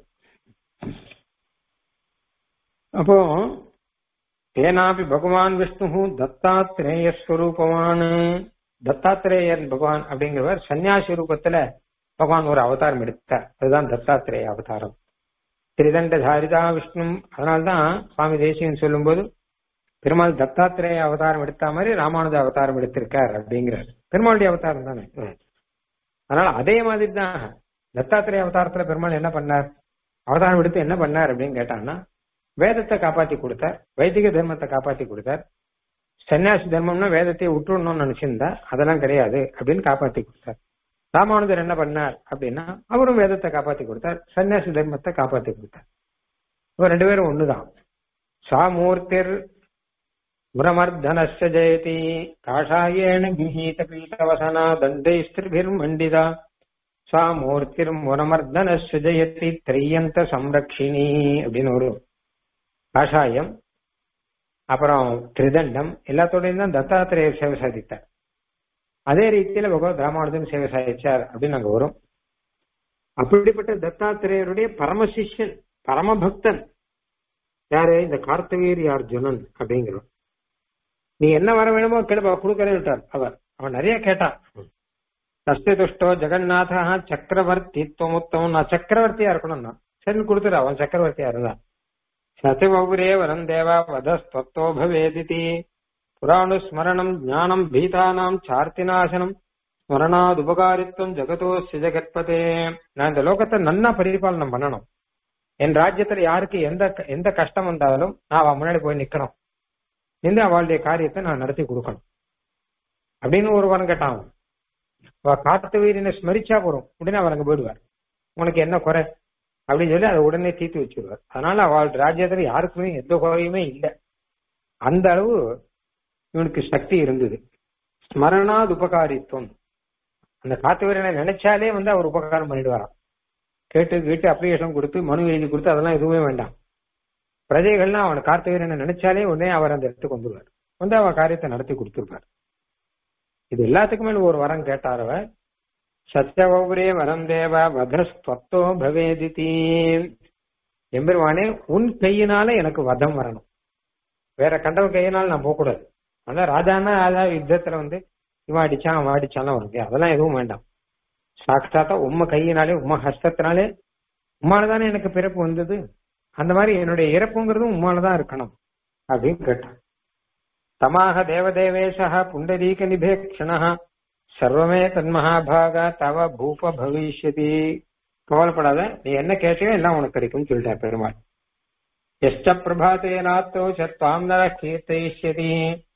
அப்போ ஏனாபி பகவான் விஷ்ணு தத்தாத்திரேய ஸ்வரூபவான் தத்தாத்திரேயர் பகவான் அப்படிங்கிறவர் சன்னியாசி ரூபத்துல பகவான் ஒரு அவதாரம் எடுத்தார் அதுதான் தத்தாத்திரேய அவதாரம் திரிதண்ட தாரிதா விஷ்ணு அதனால்தான் சுவாமி தேசியன் சொல்லும்போது பெருமாள் தத்தாத்திரேய அவதாரம் எடுத்த மாதிரி ராமானுஜ அவதாரம் எடுத்திருக்கார் அப்படிங்கிறார் பெருமாளுடைய அவதாரம் தானே அதனால அதே மாதிரி தான் தத்தாத்திரேய அவதாரத்துல பெருமாள் என்ன பண்ணார் அவதாரம் எடுத்து என்ன பண்ணார் அப்படின்னு கேட்டாங்கன்னா வேதத்தை காப்பாத்தி கொடுத்தார் வைதிக தர்மத்தை காப்பாத்தி கொடுத்தார் சன்னியாசி தர்மம்னா வேதத்தை விட்டுடணும்னு நினைச்சிருந்தா அதெல்லாம் கிடையாது அப்படின்னு காப்பாத்தி கொடுத்தார் ராமானுஜர் என்ன பண்ணார் அப்படின்னா அவரும் வேதத்தை காப்பாத்தி கொடுத்தார் சன்னியாசி தர்மத்தை காப்பாத்தி கொடுத்தார் இவர் ரெண்டு பேரும் ஒண்ணுதான் சாமூர்த்திர் முரமர்தனஸ்ய ஜெயதி காஷாயேன கிரகீத பீட்டவசனா தண்டைஸ்திரிபிர் மண்டிதா சா மூர்த்திர் முரமர்தனஸ்ய ஜெயதி திரையந்த சம்ரக்ஷினி அப்படின்னு ஒரு காஷாயம் அப்புறம் திரிதண்டம் எல்லாத்தோடையும் தான் தத்தாத்திரேயர் சேவை சாதித்தார் அதே ரீதியில பகவத் ராமானுஜன் சேவை சாதிச்சார் அப்படின்னு அங்க வரும் அப்படிப்பட்ட தத்தாத்திரேயருடைய பரமசிஷ்யன் பரமபக்தன் யாரு இந்த கார்த்தவீரி அர்ஜுனன் அப்படிங்கிறோம் நீ என்ன வர வேணுமோ கேளுப்பா கொடுக்கறேன் விட்டார் அவர் அவன் நிறைய கேட்டான் தஸ்தி துஷ்டோ ஜெகநாதா சக்கரவர்த்தி துவமுத்தம் நான் சக்கரவர்த்தியா இருக்கணும் தான் சரி கொடுத்துரு அவன் சக்கரவர்த்தியா இருந்தான் சத்தியபௌரே வரம் தேவா வதஸ்தோ பவேதிதி புராணுஸ்மரணம் ஞானம் பீதானாம் சார்த்திநாசனம் ஸ்மரணாத் உபகாரித்துவம் ஜெகதோஸ்ய ஜெகத்பதே நான் இந்த லோகத்தை நன்னா பரிபாலனம் பண்ணணும் என் ராஜ்யத்துல யாருக்கு எந்த எந்த கஷ்டம் வந்தாலும் நான் அவன் முன்னாடி போய் நிக்கணும் நின்று அவளுடைய காரியத்தை நான் நடத்தி கொடுக்கணும் அப்படின்னு ஒருவன் கேட்டான் அவன். அவ காத்து வீரனை ஸ்மரிச்சா போறோம் உடனே அவர் அங்க போயிடுவார் உனக்கு என்ன குறை அப்படின்னு சொல்லி அதை உடனே தீர்த்து வச்சிருவார் அதனால அவள் ராஜ்யத்துல யாருக்குமே எந்த குறையுமே இல்லை அந்த அளவு இவனுக்கு சக்தி இருந்தது ஸ்மரணாத் உபகாரித்துவம் அந்த காத்து வீரனை நினைச்சாலே வந்து அவர் உபகாரம் பண்ணிடுவாராம் கேட்டு கேட்டு அப்ளிகேஷன் கொடுத்து மனு எழுதி கொடுத்து அதெல்லாம் எதுவுமே வேண்டாம் பிரஜைகள்லாம் அவன் கார்த்திகேயனை நினைச்சாலே உடனே அவர் அந்த இடத்துக்கு வந்துருவார் வந்து அவன் காரியத்தை நடத்தி கொடுத்துருப்பார் இது எல்லாத்துக்குமே ஒரு வரம் கேட்டார் அவர் சத்யவரே வரம் தேவ வதஸ்தோ பவேதிதி எம்பெருமானே உன் கையினால எனக்கு வதம் வரணும் வேற கண்டவன் கையினால நான் போகக்கூடாது அதான் ராஜான்னா ராஜா யுத்தத்துல வந்து இவன் அடிச்சான் அவன் அடிச்சான்லாம் வரும் அதெல்லாம் எதுவும் வேண்டாம் சாட்சாத்தா உம்ம கையினாலே உம்ம ஹஸ்தத்தினாலே உம்மாலதானே எனக்கு பிறப்பு வந்தது அந்த மாதிரி என்னுடைய இறப்புங்கிறதும் உம்மாலதான் இருக்கணும் அப்படின்னு கேட்டான் தமாக தேவதேவேஷா புண்டரீக நிபேக்ஷணா சர்வமே தன்மகாபாகா தவ பூப பவிஷ்யதி கவலைப்படாத நீ என்ன கேட்டியோ எல்லாம் உனக்கு கிடைக்கும்னு சொல்லிட்டார் பெருமாள் எஷ்ட பிரபாத்தே நாத்தோ சத்வாம் நர கீர்த்தயிஷ்யதி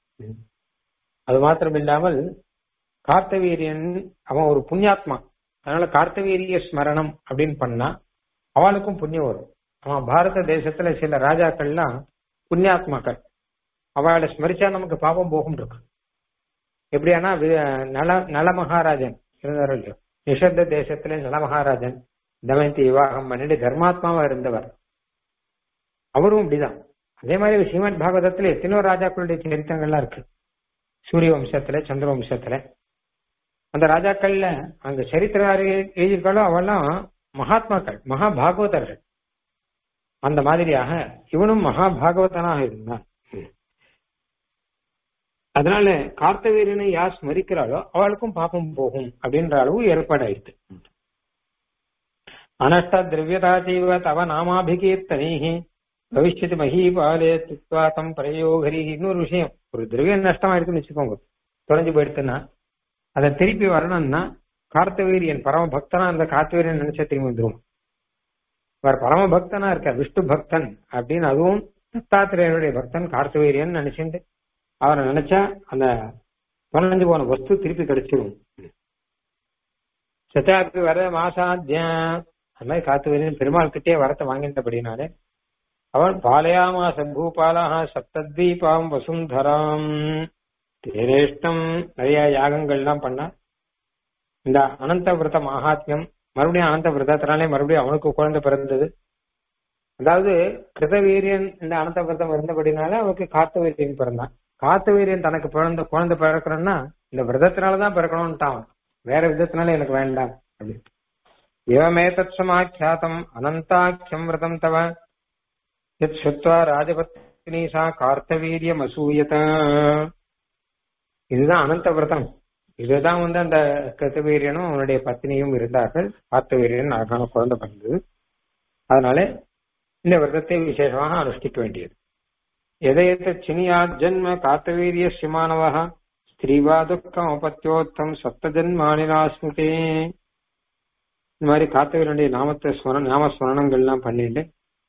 அது மாத்திரம் இல்லாமல் கார்த்தவீரியன் அவன் ஒரு புண்ணியாத்மா அதனால கார்த்தவீரிய ஸ்மரணம் அப்படின்னு பண்ணா அவனுக்கும் புண்ணியம் வரும் அவன் பாரத தேசத்துல சில ராஜாக்கள்லாம் புண்ணியாத்மாக்கள் அவளை ஸ்மரிச்சா நமக்கு பாபம் போகும் இருக்கு எப்படியானா வி- நல நல மகாராஜன் இருந்தார் இல்லையோ நிஷத்த தேசத்துல நல மகாராஜன் தமயந்தி விவாகம் பண்ணிட்டு தர்மாத்மாவா இருந்தவர் அவரும் இப்படிதான் அதே மாதிரி ஸ்ரீமத் பாகவதத்துல எத்தனையோ ராஜாக்களுடைய சரித்திரங்கள்லாம் இருக்கு சூரிய வம்சத்துல சந்திர வம்சத்துல அந்த ராஜாக்கள்ல அங்க சரித்திர எழுதியிருக்காளோ அவெல்லாம் மகாத்மாக்கள் மகா பாகவதர்கள் அந்த மாதிரியாக இவனும் மகா பாகவதனாக இருந்தான் அதனால கார்த்தவீரனை யார் ஸ்மரிக்கிறாளோ அவளுக்கும் பாப்பம் போகும் அப்படின்ற அளவு ஏற்பாடாயிருக்கு அனஷ்ட திரவியதா செய்வ தவ நாமாபிகீர்த்தனை பவிஷ்யத்து மகீபாலே துத்வாத்தம் பிரயோகரி இன்னொரு விஷயம் ஒரு திரவியம் நஷ்டமாயிருக்குன்னு வச்சுக்கோங்க தொலைஞ்சு போயிடுத்துன்னா அதை திருப்பி வரணும்னா கார்த்தவீரியன் பரம பக்தனா அந்த கார்த்தவீரியன் நினைச்சா திரும்பி வந்துரும் அவர் பரம பக்தனா இருக்கார் விஷ்ணு பக்தன் அப்படின்னு அதுவும் தத்தாத்திரேயருடைய பக்தன் கார்த்தவீரியன் நினைச்சுட்டு அவரை நினைச்சா அந்த தொலைஞ்சு போன வஸ்து திருப்பி கிடைச்சிரும் சத்தாப்பி வர மாசாத்திய அது மாதிரி கார்த்தவீரியன் பெருமாள் கிட்டே வரத்தை வாங்கிட்டபடினாலே அவன் பாலயாமா சம்பூபாலாக சப்தத்வீபாம் வசுந்தராம் தேரேஷ்டம் நிறைய யாகங்கள்லாம் பண்ணா இந்த அனந்த விரத மகாத்மியம் மறுபடியும் அனந்த விரதத்தினாலே மறுபடியும் அவனுக்கு குழந்தை பிறந்தது அதாவது கிருதவீரியன் இந்த அனந்த விரதம் இருந்தபடினால அவனுக்கு காத்தவீரியன் பிறந்தான் காத்தவீரியன் தனக்கு பிறந்த குழந்தை பிறக்கணும்னா இந்த விரதத்தினாலதான் பிறக்கணும்ட்டான் அவன். வேற விதத்தினால எனக்கு வேண்டாம் அப்படின்னு இவமேதத் சமாக்கியாத்தம் அனந்தாக்கியம் விரதம் தவ யத் சுத்வா ராஜபத்னி சா கார்த்தவீரியம் அசூயத இதுதான் அனந்த விரதம் இதுதான் வந்து அந்த கிருத்தவீரியனும் அவனுடைய பத்னியும் இருந்தார்கள் கார்த்தவீரியன் அழகான குழந்தை பிறந்தது அதனால இந்த விரதத்தை விசேஷமாக அனுஷ்டிக்க வேண்டியது எதையத்த சினியா ஜன்ம காத்தவீரிய சிமானவா ஸ்திரீவா துக்கம் அபத்தியோத்தம் சப்த ஜன்மானிலாஸ்மிதே இந்த மாதிரி காத்தவீரனுடைய நாமத்தை ஸ்மரண நாம ஸ்மரணங்கள்லாம் பண்ணிட்டு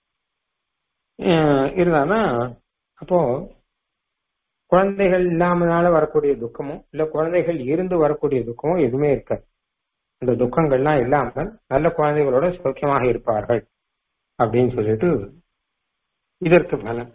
இருந்தானா அப்போ குழந்தைகள் இல்லாமனால வரக்கூடிய துக்கமும் இல்ல குழந்தைகள் இருந்து வரக்கூடிய துக்கமும் எதுவுமே இருக்காது இந்த துக்கங்கள்லாம் இல்லாமல் நல்ல குழந்தைகளோட சௌக்கியமாக இருப்பார்கள் அப்படின்னு சொல்லிட்டு இதற்கு பலன்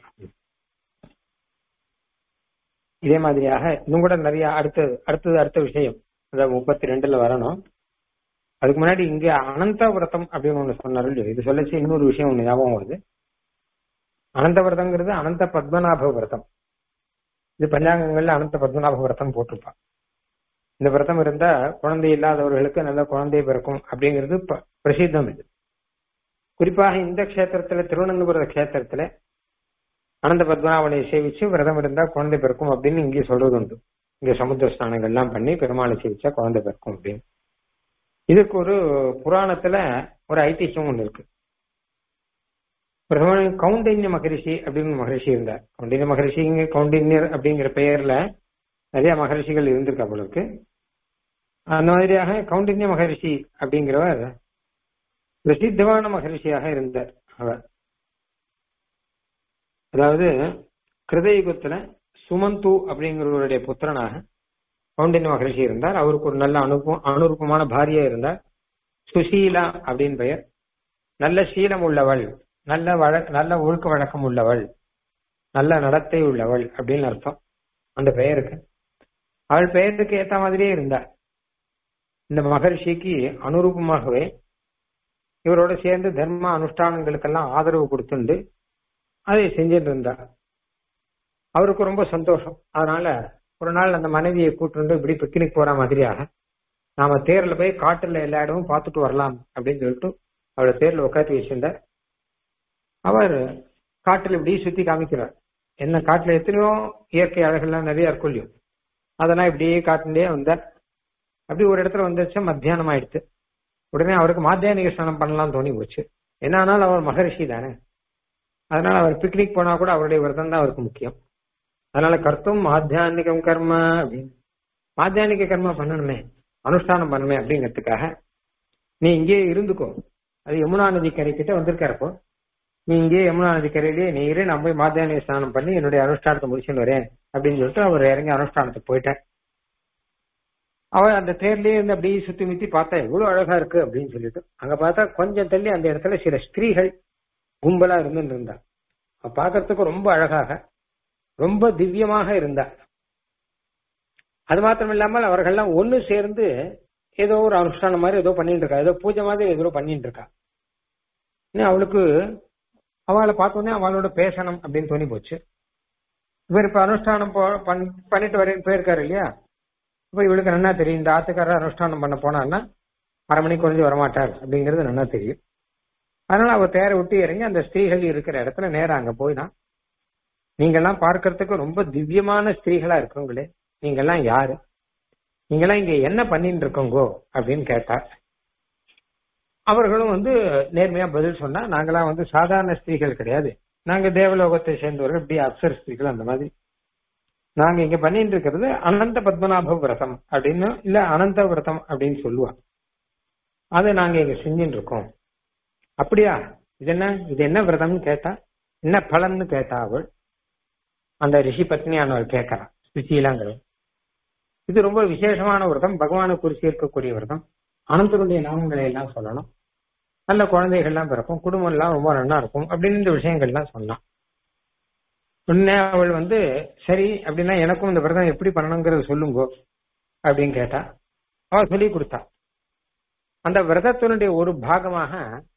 இதே மாதிரியாக இன்னும் கூட நிறைய அடுத்தது அடுத்தது அடுத்த விஷயம் அதாவது முப்பத்தி ரெண்டுல வரணும் அதுக்கு முன்னாடி இங்க அனந்த விரதம் அப்படின்னு ஒண்ணு சொன்னாரு இல்லையோ இது சொல்லச்சு இன்னொரு விஷயம் ஒண்ணு ஞாபகம் வருது அனந்த விரதங்கிறது அனந்த பத்மநாப விரதம் இது பஞ்சாங்கங்கள்ல அனந்த பத்மநாப விரதம் போட்டிருப்பான் இந்த விரதம் இருந்தா குழந்தை இல்லாதவர்களுக்கு நல்ல குழந்தை பிறக்கும் அப்படிங்கிறது பிரசித்தம் இது குறிப்பாக இந்த கஷேத்திரத்துல திருவனந்தபுர கஷேத்திரத்துல அனந்த பத்மநாபனை சேவிச்சு விரதம் இருந்தா குழந்தை பிறக்கும் அப்படின்னு இங்கே சொல்றது உண்டு இங்க சமுத்திர ஸ்நானங்கள்லாம் பண்ணி பெருமாளை சேவிச்சா குழந்தை பிறக்கும் அப்படின்னு இதுக்கு ஒரு புராணத்துல ஒரு ஐதிஹ்யம் ஒண்ணு இருக்கு பிரதமன் கவுண்டின்ய மகரிஷி அப்படின்னு மகரிஷி இருந்தார் கவுண்டின்ய மகரிஷி இங்க கவுண்டின்யர் அப்படிங்கிற பெயர்ல நிறைய மகரிஷிகள் இருந்திருக்கா போலருக்கு அந்த மாதிரியாக கவுண்டின்ய மகரிஷி அப்படிங்கிறவர் பிரசித்தமான மகரிஷியாக இருந்தார் அவர் அதாவது கிருதயுகத்துல சுமந்து அப்படிங்கிறவருடைய புத்திரனாக கவுண்டின்ய மகரிஷி இருந்தார் அவருக்கு ஒரு நல்ல அனுபவம் அனுரூபமான பாரியா இருந்தார் சுசீலா அப்படின்னு பெயர் நல்ல சீலம் உள்ளவள் நல்ல வழ நல்ல ஒழுக்க வழக்கம் உள்ளவள் நல்ல நடத்தை உள்ளவள் அப்படின்னு அர்த்தம் அந்த பெயருக்கு அவள் பெயருக்கு ஏத்த மாதிரியே இருந்தார் இந்த மகர்ஷிக்கு அனுரூபமாகவே இவரோட சேர்ந்து தர்ம அனுஷ்டானங்களுக்கெல்லாம் ஆதரவு கொடுத்துண்டு அதை செஞ்சுட்டு இருந்தார் அவருக்கு ரொம்ப சந்தோஷம் அதனால ஒரு நாள் அந்த மனைவியை கூட்டு இப்படி பிக்னிக் போற மாதிரியாக நாம தேர்ல போய் காட்டுல எல்லா இடமும் பார்த்துட்டு வரலாம் அப்படின்னு சொல்லிட்டு அவளை தேர்ல உட்காந்து வச்சிருந்தார் அவர் காட்டுல இப்படி சுத்தி காமிக்கிறார் என்ன காட்டுல எத்தனையோ இயற்கை அழகெல்லாம் நிறைய இருக்கும் இல்லையோ அதெல்லாம் இப்படியே காட்டுலயே வந்தார் அப்படி ஒரு இடத்துல வந்துச்சு மத்தியானம் ஆயிடுச்சு உடனே அவருக்கு மாத்தியானிக ஸ்நானம் பண்ணலாம் தோணி போச்சு என்ன ஆனாலும் அவர் மகரிஷி தானே அதனால அவர் பிக்னிக் போனா கூட அவருடைய விரதம் தான் அவருக்கு முக்கியம் அதனால கர்த்தம் மாத்தியானிகம் கர்ம அப்படின்னு மாத்தியானிக கர்மா பண்ணணுமே அனுஷ்டானம் பண்ணணுமே அப்படிங்கிறதுக்காக நீ இங்கேயே இருந்துக்கோ அது யமுனா நதி கரைக்கிட்ட வந்திருக்காரப்போ நீ இங்கே யமுனா நதி கரையிலேயே நீ இரு நான் போய் மாத்தியானிக ஸ்நானம் பண்ணி என்னுடைய அனுஷ்டானத்தை முடிச்சுன்னு வரேன் அப்படின்னு சொல்லிட்டு அவர் இறங்கி அனுஷ்டானத்துக்கு போயிட்டேன் அவன் அந்த தேர்லயே இருந்து அப்படியே சுத்தி முத்தி பார்த்தா எவ்வளவு அழகா இருக்கு அப்படின்னு சொல்லிட்டு அங்க பார்த்தா கொஞ்சம் தள்ளி அந்த இடத்துல சில ஸ்திரீகள் கும்பலா இருந்து இருந்தா பாக்குறதுக்கு ரொம்ப அழகாக ரொம்ப திவ்யமாக இருந்தா அது மாத்திரம் இல்லாமல் அவர்கள்லாம் ஒண்ணு சேர்ந்து ஏதோ ஒரு அனுஷ்டானம் மாதிரி ஏதோ பண்ணிட்டு இருக்கா ஏதோ பூஜை மாதிரி ஏதோ பண்ணிட்டு இருக்கா அவளுக்கு அவளை பார்த்தோன்னே அவளோட பேசணும் அப்படின்னு தோணி போச்சு இவர் இப்ப அனுஷ்டானம் பண்ணிட்டு வரேன்னு போயிருக்காரு இல்லையா இப்ப இவளுக்கு நல்லா தெரியும் இந்த ஆத்துக்காரர் அனுஷ்டானம் பண்ண போனான்னா அரை மணிக்கு குறைஞ்சு வரமாட்டார் அப்படிங்கிறது நல்லா தெரியும் அதனால அவ தேரை விட்டு இறங்கி அந்த ஸ்திரீகள் இருக்கிற இடத்துல நேரம் அங்க போயினா நீங்கெல்லாம் பார்க்கறதுக்கு ரொம்ப திவ்யமான ஸ்திரீகளா இருக்கவங்களே நீங்கெல்லாம் யாரு நீங்கெல்லாம் இங்க என்ன பண்ணிட்டு இருக்கோங்கோ அப்படின்னு கேட்டார் அவர்களும் வந்து நேர்மையா பதில் சொன்னா நாங்கெல்லாம் வந்து சாதாரண ஸ்திரீகள் கிடையாது நாங்க தேவலோகத்தை சேர்ந்தவர்கள் இப்படி அப்சர் ஸ்திரீகள் அந்த மாதிரி நாங்க இங்க பண்ணிட்டு இருக்கிறது அனந்த பத்மநாப விரதம் அப்படின்னு இல்ல அனந்த விரதம் அப்படின்னு சொல்லுவாங்க அதை நாங்க இங்க செஞ்சுட்டு இருக்கோம் அப்படியா இது என்ன இது என்ன விரதம்னு கேட்டா என்ன பலன்னு கேட்டா அவள் அந்த ரிஷி பத்னியானவள் கேட்கறான் சுசீலாங்கிறவள் இது ரொம்ப விசேஷமான விரதம் பகவானை குறிச்சு இருக்கக்கூடிய விரதம் அனந்தருடைய நாமங்களை எல்லாம் சொல்லணும் நல்ல குழந்தைகள்லாம் பிறக்கும் குடும்பம் எல்லாம் ரொம்ப நல்லா இருக்கும் அப்படின்னு இந்த விஷயங்கள்லாம் சொன்னான் உடனே அவள் வந்து சரி அப்படின்னா எனக்கும் இந்த விரதம் எப்படி பண்ணணுங்கிறத சொல்லுங்கோ அப்படின்னு கேட்டா அவள் சொல்லி கொடுத்தா அந்த விரதத்தினுடைய ஒரு பாகமாக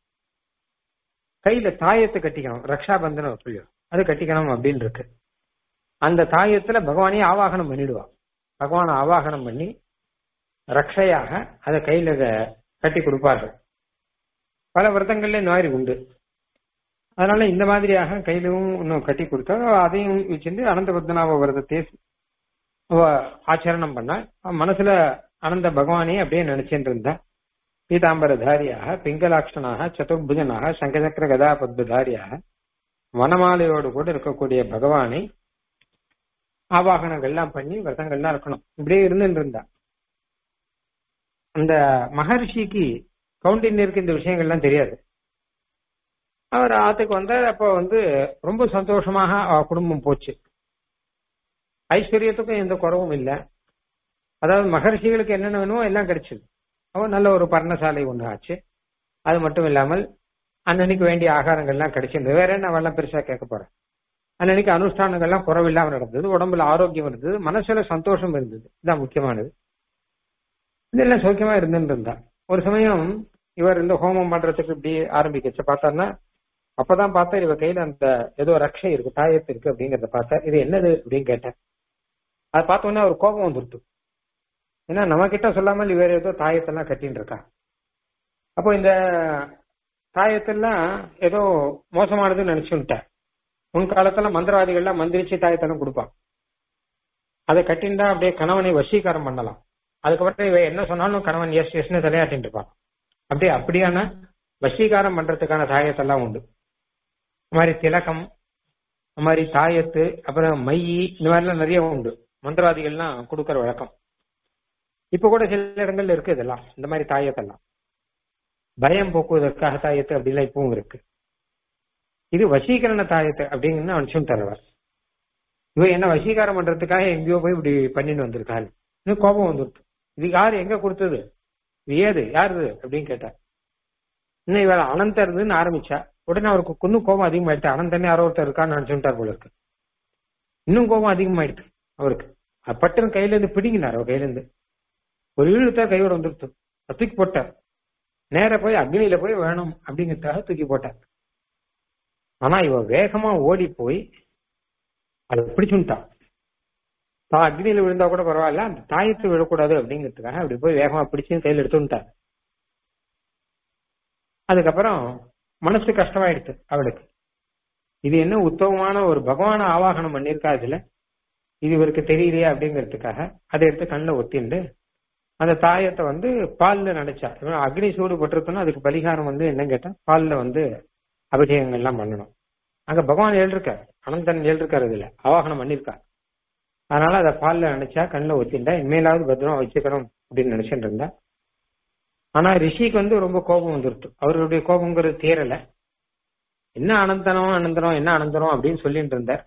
கையில தாயத்தை கட்டிக்கணும் ரக்ஷாபந்தனம் சொல்லியோ அது கட்டிக்கணும் அப்படின்னு இருக்கு அந்த தாயத்துல பகவானே ஆவாகனம் பண்ணிடுவான் பகவானை ஆவாகனம் பண்ணி ரக்ஷையாக அதை கையில கட்டி கொடுப்பார்கள் பல விரதங்கள்ல இந்த மாதிரி உண்டு அதனால இந்த மாதிரியாக கையிலும் இன்னும் கட்டி கொடுத்தா அதையும் வச்சிருந்து அனந்த பத்மநாப விரதத்தை ஆச்சரணம் பண்ணா மனசுல அனந்த பகவானே அப்படியே நினைச்சுட்டு இருந்தா பீதாம்பரதாரியாக பிங்கலாட்சனாக சதுர்புஜனாக சங்கசக்கர கதா பத்மதாரியாக வனமாலையோடு கூட இருக்கக்கூடிய பகவானை ஆவாகனங்கள்லாம் பண்ணி விரதங்கள்லாம் இருக்கணும் இப்படியே இருந்துட்டு இருந்தா அந்த மகர்ஷிக்கு கவுண்டின்யருக்கு இந்த விஷயங்கள்லாம் தெரியாது அவர் ஆத்துக்கு வந்தார் அப்போ வந்து ரொம்ப சந்தோஷமாக அவ குடும்பம் போச்சு ஐஸ்வர்யத்துக்கும் எந்த குறவும் இல்லை அதாவது மகர்ஷிகளுக்கு என்னென்ன வேணுமோ எல்லாம் கிடைச்சது அவன் நல்ல ஒரு பர்ணசாலை ஒன்று ஆச்சு அது மட்டும் இல்லாமல் அன்னன்னைக்கு வேண்டிய ஆகாரங்கள்லாம் கிடைச்சிருந்தது வேற என்ன அவெல்லாம் பெருசா கேட்க போறேன் அன்னன்னைக்கு அனுஷ்டானங்கள்லாம் குறவில்லாம நடந்தது உடம்புல ஆரோக்கியம் இருந்தது மனசுல சந்தோஷம் இருந்தது இதுதான் முக்கியமானது இதெல்லாம் சௌக்கியமா இருந்துட்டு இருந்தா ஒரு சமயம் இவர் இந்த ஹோமம் பண்றதுக்கு இப்படி ஆரம்பிக்கச்சு பார்த்தாருன்னா அப்பதான் பார்த்தா இவ கையில அந்த ஏதோ ரக்ஷை இருக்கு தாயத்து இருக்கு அப்படிங்கறத பார்த்தா இது என்னது அப்படின்னு கேட்டேன் அதை பார்த்த உடனே அவர் கோபம் வந்துருத்து ஏன்னா நம்ம கிட்ட சொல்லாமல் இவர் ஏதோ தாயத்தெல்லாம் கட்டின்னு இருக்கா அப்போ இந்த தாயத்தெல்லாம் ஏதோ மோசமானதுன்னு நினைச்சுட்டேன் முன் காலத்துல மந்திரவாதிகள்லாம் மந்திரிச்சு தாயத்தெல்லாம் கொடுப்பான் அதை கட்டின்டா அப்படியே கணவனை வசீகாரம் பண்ணலாம் அதுக்கப்புறம் இவ என்ன சொன்னாலும் கணவன் எஸ் எஸ்னு தலையாட்டின்னு இருப்பான் அப்படியே அப்படியான வசீகாரம் பண்றதுக்கான தாயத்தெல்லாம் உண்டு இந்த மாதிரி திலகம் இந்த மாதிரி தாயத்து அப்புறம் மையி இந்த மாதிரிலாம் நிறைய உண்டு மந்திரவாதிகள்லாம் கொடுக்கற வழக்கம் இப்ப கூட சில இடங்கள்ல இருக்கு இதெல்லாம் இந்த மாதிரி தாயத்தெல்லாம் பயம் போக்குவதற்காக தாயத்து அப்படிலாம் இப்பவும் இருக்கு இது வசீகரண தாயத்து அப்படிங்கன்னு நினைச்சும் தருவார் இவ என்ன வசீகாரம் பண்றதுக்காக எங்கேயோ போய் இப்படி பண்ணிட்டு வந்திருக்காள் இன்னும் கோபம் வந்துருக்கு இது யாரு எங்க கொடுத்தது இது ஏது யாரு அப்படின்னு கேட்டார் இன்னும் இவள் அனந்தர்னு ஆரம்பிச்சா உடனே அவருக்கு இன்னும் கோபம் அதிகமாயிடுச்சு அனந்தனே யாரோ ஒருத்தர் இருக்கான்னு நினைச்சுட்டார் போல இருக்கு இன்னும் கோபம் அதிகமாயிடுச்சு அவருக்கு பட்டுன்னு கையில இருந்து பிடிங்கினார் அவர் கையில இருந்து ஒரு இழுத்தா கையோட வந்துருச்சு தூக்கி போட்டார் நேர போய் அக்னியில போய் வேணும் அப்படிங்கிறதுக்காக தூக்கி போட்டார் ஆனா இவ வேகமா ஓடி போய் அதை பிடிச்சுட்டான் தான் அக்னியில விழுந்தா கூட பரவாயில்ல அந்த தாயத்தை விழக்கூடாது அப்படிங்கிறதுக்காக அப்படி போய் வேகமா பிடிச்சு கையில எடுத்துட்டார் அதுக்கப்புறம் மனசு கஷ்டமாயிடுச்சு அவளுக்கு இது என்ன உத்தமமான ஒரு பகவான ஆவாகனம் பண்ணிருக்கா இதுல இது இவருக்கு தெரியலையே அப்படிங்கிறதுக்காக அதை எடுத்து கண்ணில் ஒத்திண்டு அந்த தாயத்தை வந்து பால்ல நினைச்சா அக்னி சூடு பட்டிருக்குன்னா அதுக்கு பரிகாரம் வந்து என்ன கேட்டா பால்ல வந்து அபிஷேகங்கள்லாம் பண்ணணும் அங்க பகவான் எழுதிருக்கார் அனந்தன் எழுதிருக்காரு இதுல அவாகனம் பண்ணிருக்கார் அதனால அதை பால்ல நினைச்சா கண்ணில் ஒத்திண்டா இனிமேலாவது பத்திரமா வச்சுக்கணும் அப்படின்னு நினைச்சிட்டு இருந்தா ஆனா ரிஷிக்கு வந்து ரொம்ப கோபம் வந்துருச்சு அவருடைய கோபங்கிறது தீரல என்ன அனந்தனம் அனந்தனம் என்ன அனந்தனம் அப்படின்னு சொல்லிட்டு இருந்தார்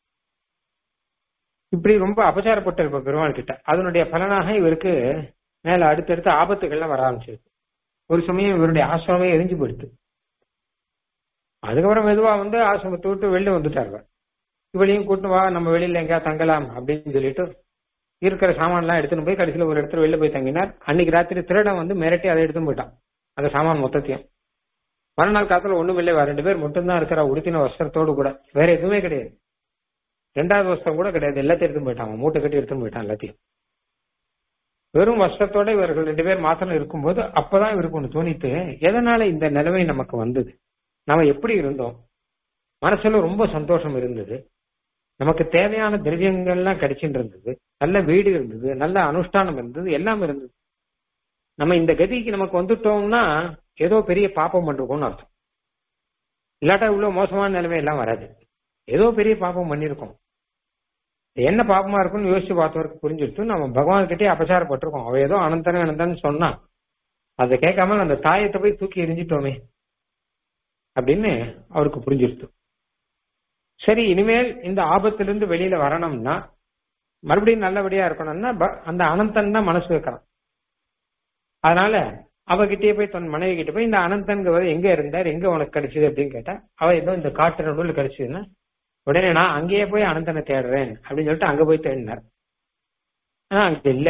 இப்படி ரொம்ப அபச்சாரப்பட்டு இருப்ப பெருமாள் கிட்ட அதனுடைய பலனாக இவருக்கு மேல அடுத்தடுத்த ஆபத்துகள்லாம் வர ஆரம்பிச்சிருக்கு ஒரு சமயம் இவருடைய ஆசிரமே எரிஞ்சு போயிடுது அதுக்கப்புறம் மெதுவா வந்து ஆசிரமத்தை விட்டு வெளில வந்துட்டாரு இவளையும் கூட்டு வா நம்ம வெளியில எங்கேயா தங்கலாம் அப்படின்னு சொல்லிட்டு இருக்கிற சாமான்லாம் எடுத்துன்னு போய் கடைசியில் ஒரு இடத்துல வெளில போய் தங்கினார் அன்னைக்கு ராத்திரி திருடன் வந்து மிரட்டி அதை எடுத்துன்னு போயிட்டான் அந்த சாமான் மொத்தத்தையும் மறுநாள் காலத்துல ஒண்ணும் இல்லை ரெண்டு பேர் மட்டும்தான் இருக்கிற உடுத்தின வஸ்திரத்தோடு கூட வேற எதுவுமே கிடையாது ரெண்டாவது வஸ்திரம் கூட கிடையாது எல்லாத்தையும் எடுத்துன்னு போயிட்டான் மூட்டை கட்டி எடுத்துன்னு போயிட்டான் எல்லாத்தையும் வெறும் வஸ்திரத்தோட இவர்கள் ரெண்டு பேர் மாத்திரம் இருக்கும்போது அப்பதான் இவருக்கு ஒண்ணு தோணித்து எதனால இந்த நிலைமை நமக்கு வந்தது நாம எப்படி இருந்தோம் மனசுல ரொம்ப சந்தோஷம் இருந்தது நமக்கு தேவையான திரவியங்கள்லாம் கிடைச்சிட்டு இருந்தது நல்ல வீடு இருந்தது நல்ல அனுஷ்டானம் இருந்தது எல்லாம் இருந்தது நம்ம இந்த கதிக்கு நமக்கு வந்துட்டோம்னா ஏதோ பெரிய பாப்பம் பண்றோம்னு அர்த்தம் இல்லாட்டா இவ்வளவு மோசமான நிலைமை எல்லாம் வராது ஏதோ பெரிய பாப்பம் பண்ணிருக்கோம் என்ன பாப்பமா இருக்கும்னு யோசிச்சு பார்த்தவருக்கு புரிஞ்சுட்டு நம்ம பகவான் கிட்டே அபசாரப்பட்டிருக்கோம் அவ ஏதோ அனந்தன அனந்தன்னு சொன்னா அதை கேட்காம அந்த தாயத்தை போய் தூக்கி எரிஞ்சிட்டோமே அப்படின்னு அவருக்கு புரிஞ்சிருச்சு சரி இனிமேல் இந்த ஆபத்திலிருந்து வெளியில வரணும்னா மறுபடியும் நல்லபடியா இருக்கணும்னா அந்த அனந்தன் தான் மனசு வைக்கிறான் அதனால அவகிட்டயே போய் தன் மனைவி கிட்ட போய் இந்த அனந்தன்கிறவர் எங்க இருந்தார் எங்க உனக்கு கிடைச்சது அப்படின்னு கேட்டா அவ ஏதோ இந்த காட்டு நடுவில் கிடைச்சதுன்னா உடனே நான் அங்கேயே போய் அனந்தனை தேடுறேன் அப்படின்னு சொல்லிட்டு அங்க போய் தேடினார் ஆனா அங்க இல்ல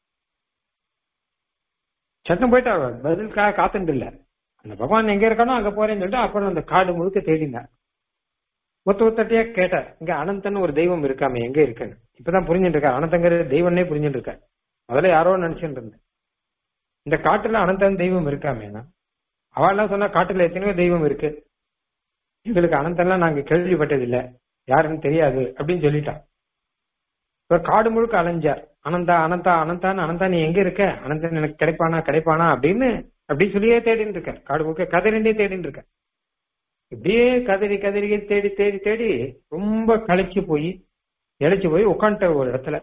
சத்தம் போயிட்டார் பதிலுக்காக காத்துட்டு இல்ல அந்த பகவான் எங்க இருக்கானோ அங்க போறேன்னு சொல்லிட்டு அப்புறம் அந்த காடு முழுக்க தேடினார் ஒத்த ஒத்தட்டியா கேட்டார் இங்க அனந்தன் ஒரு தெய்வம் இருக்காமே எங்க இருக்குன்னு இப்பதான் புரிஞ்சுட்டு இருக்காரு அனந்தங்கிறது தெய்வம்னே புரிஞ்சுட்டு இருக்காரு முதல்ல யாரோ நினைச்சுட்டு இருந்தேன் இந்த காட்டுல அனந்தன் தெய்வம் இருக்காமேனா அவெல்லாம் சொன்னா காட்டுல எத்தனையோ தெய்வம் இருக்கு எங்களுக்கு அனந்தன்லாம் நாங்க கேள்விப்பட்டது இல்ல யாருன்னு தெரியாது அப்படின்னு சொல்லிட்டான் இப்ப காடு முழுக்க அலைஞ்சார் அனந்தா அனந்தா அனந்தான்னு அனந்தா நீ எங்க இருக்க அனந்தன் எனக்கு கிடைப்பானா கிடைப்பானா அப்படின்னு அப்படி சொல்லியே தேடின்னு இருக்கார் காடு முக்க கதறிண்டே தேடின்னு இருக்கார் இப்படியே கதறி கதறி தேடி தேடி தேடி ரொம்ப களைச்சு போய் இழைச்சு போய் உட்காந்துட்ட ஒரு இடத்துல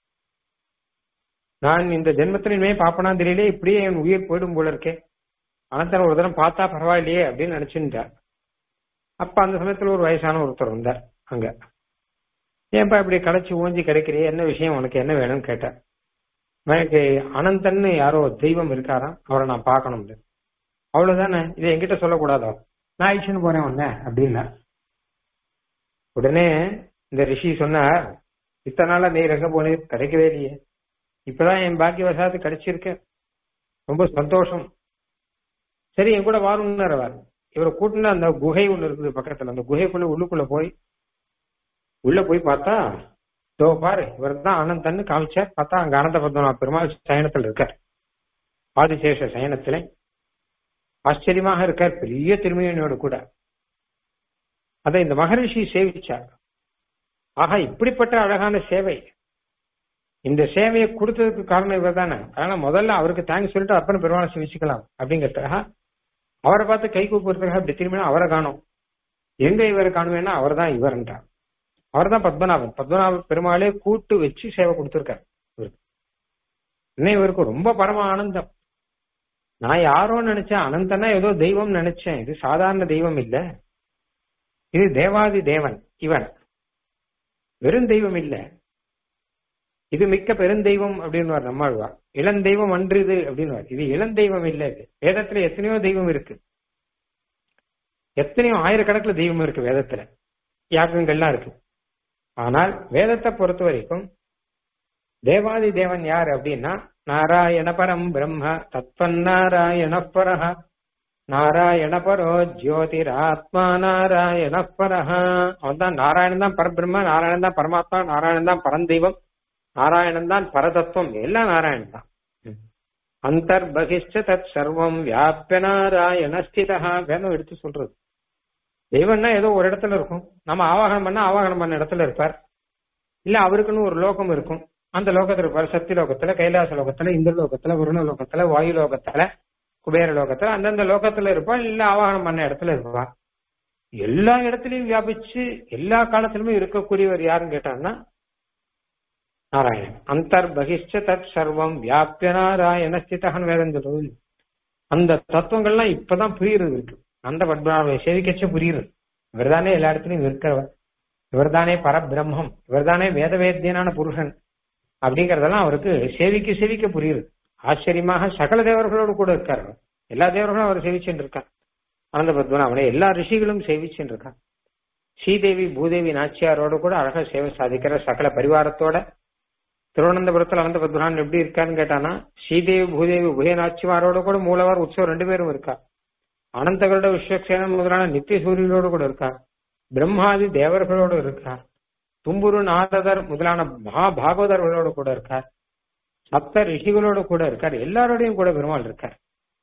நான் இந்த ஜென்மத்துல இனிமே பாப்பனா தெரியல இப்படியே என் உயிர் போயிடும் போல இருக்கே அனந்தன் ஒரு தரம் பார்த்தா பரவாயில்லையே அப்படின்னு நினைச்சுட்டார் அப்ப அந்த சமயத்துல ஒரு வயசான ஒருத்தர் வந்தார் அங்க ஏன்பா இப்படி களைச்சு ஊஞ்சி கிடைக்கிறியே என்ன விஷயம் உனக்கு என்ன வேணும்னு கேட்டார் எனக்கு அனந்தன்னு யாரோ தெய்வம் இருக்காராம் அவரை நான் பார்க்கணும் அவ்வளவுதானே இதை என்கிட்ட சொல்லக்கூடாதோ நான் ஐஷன் போறேன் உன்ன அப்படின்னா உடனே இந்த ரிஷி சொன்னார் இத்தனை நாளா நீ எங்க போனே கிடைக்கவே இல்லையே இப்பதான் என் பாக்கியவசாத்து கிடைச்சிருக்கு ரொம்ப சந்தோஷம் சரி என் கூட வாருன்னார் அவர் இவரை கூட்டின அந்த குகை ஒண்ணு இருக்குது பக்கத்துல அந்த குகைக்குள்ள உள்ளுக்குள்ள போய் உள்ள போய் பார்த்தா தோ பாரு இவர் தான் ஆனந்தன்னு காமிச்சார் பார்த்தா அங்க ஆனந்த பத்மநாப பெருமாள் சயனத்துல இருக்கார் ஆதிசேஷ சயனத்துல ஆச்சரியமாக இருக்கார் பெரிய திருமையனோடு கூட அதை இந்த மகரிஷி சேவிச்சார் ஆஹா இப்படிப்பட்ட அழகான சேவை இந்த சேவையை கொடுத்ததுக்கு காரணம் இவர் தானே அதனால முதல்ல அவருக்கு தேங்க்ஸ் சொல்லிட்டு அப்பன பெருமாளை சேவிச்சுக்கலாம் அப்படிங்கிறதுக்காக அவரை பார்த்து கை கூப்பிடுறதுக்காக இப்படி திரும்பினா அவரை காணும் எங்க இவரை காணுவேன்னா அவர் தான் இவர்ன்றார் அவர் தான் பத்மநாபன் பத்மநாப பெருமாளே கூட்டு வச்சு சேவை கொடுத்திருக்காரு இவருக்கு இன்னும் இவருக்கு ரொம்ப பரம ஆனந்தம் நான் யாரோ நினைச்சேன் அனந்தனா ஏதோ தெய்வம் நினைச்சேன் இது சாதாரண தெய்வம் இல்ல இது தேவாதி தேவன் இவன் வெறும் தெய்வம் இல்ல இது மிக்க பெருந்தெய்வம் அப்படின்னு நம்மாழ்வார் இளந்தெய்வம் அன்று இது அப்படின்னு இது இளந்தெய்வம் இல்ல இது வேதத்துல எத்தனையோ தெய்வம் இருக்கு எத்தனையோ ஆயிரக்கணக்கில் தெய்வம் இருக்கு வேதத்துல யாகங்கள்லாம் இருக்கு ஆனால் வேதத்தை பொறுத்த வரைக்கும் தேவாதி தேவன் யார் அப்படின்னா நாராயண பரம் பிரம்ம தத்வன் நாராயண பரஹ நாராயண பரோ ஜோதிர் ஆத்மா நாராயண பரஹ அவன் தான் நாராயணன் தான் பரபிரம்ம நாராயணன் தான் பரமாத்மா நாராயணன் தான் பரந்தெய்வம் நாராயணன் தான் பரதத்துவம் எல்லாம் நாராயணன் தான் அந்தர்பகிஷ்ட தத் சர்வம் வியாபிய நாராயண ஸ்திதா வேணும் எடுத்து சொல்றது தெய்வம்னா ஏதோ ஒரு இடத்துல இருக்கும் நம்ம ஆவாகனம் பண்ணா ஆவாகனம் பண்ண இடத்துல இருப்பார் இல்ல அவருக்குன்னு ஒரு லோகம் இருக்கும் அந்த லோகத்துல இருப்பார் சக்தி லோகத்துல கைலாச லோகத்துல இந்திர லோகத்துல வருண லோகத்துல வாயு லோகத்துல குபேர லோகத்துல அந்தந்த லோகத்துல இருப்பான் இல்ல ஆவாகனம் பண்ண இடத்துல இருப்பான் எல்லா இடத்துலயும் வியாபிச்சு எல்லா காலத்திலுமே இருக்கக்கூடியவர் யாருன்னு கேட்டான்னா நாராயணன் அந்தர் பகிஷ்ட தத் சர்வம் வியாபிய நாராயண ஸ்திதகன் வேதம் சொல்றது அந்த தத்துவங்கள்லாம் இப்பதான் புரியுறது இருக்கு அந்த பத்மநாபை சேவிக்கச்சே புரியுது இவர்தானே எல்லா இடத்துலயும் இருக்கிறவர் இவர்தானே பரபிரம்மம் இவர்தானே வேத வேத்தியனான புருஷன் அப்படிங்கறதெல்லாம் அவருக்கு சேவிக்க சேவிக்க புரியுது ஆச்சரியமாக சகல தேவர்களோடு கூட இருக்கார் எல்லா தேவர்களும் அவர் சேவிச்சுட்டு இருக்கார் ஆனந்த பத்மநாபனை எல்லா ரிஷிகளும் சேவிச்சுட்டு இருக்கார் ஸ்ரீதேவி பூதேவி நாச்சியாரோட கூட அழகா சேவை சாதிக்கிற சகல பரிவாரத்தோட திருவனந்தபுரத்துல அனந்த பத்மநாபன் எப்படி இருக்கான்னு கேட்டானா ஸ்ரீதேவி பூதேவி உபய நாச்சியாரோட கூட மூலவர் உற்சவம் ரெண்டு பேரும் இருக்கா அனந்தகருட விஸ்வக்சேனன் முதலான நித்திய சூரியனோடு கூட இருக்கா பிரம்மாதி தேவர்களோடு இருக்கா தும்புரு நாரதர் முதலான மகா பாகவதர்களோடு கூட இருக்கார் சப்த ரிஷிகளோடு கூட இருக்கார் எல்லாரோடையும் கூட பெருமாள் இருக்கார்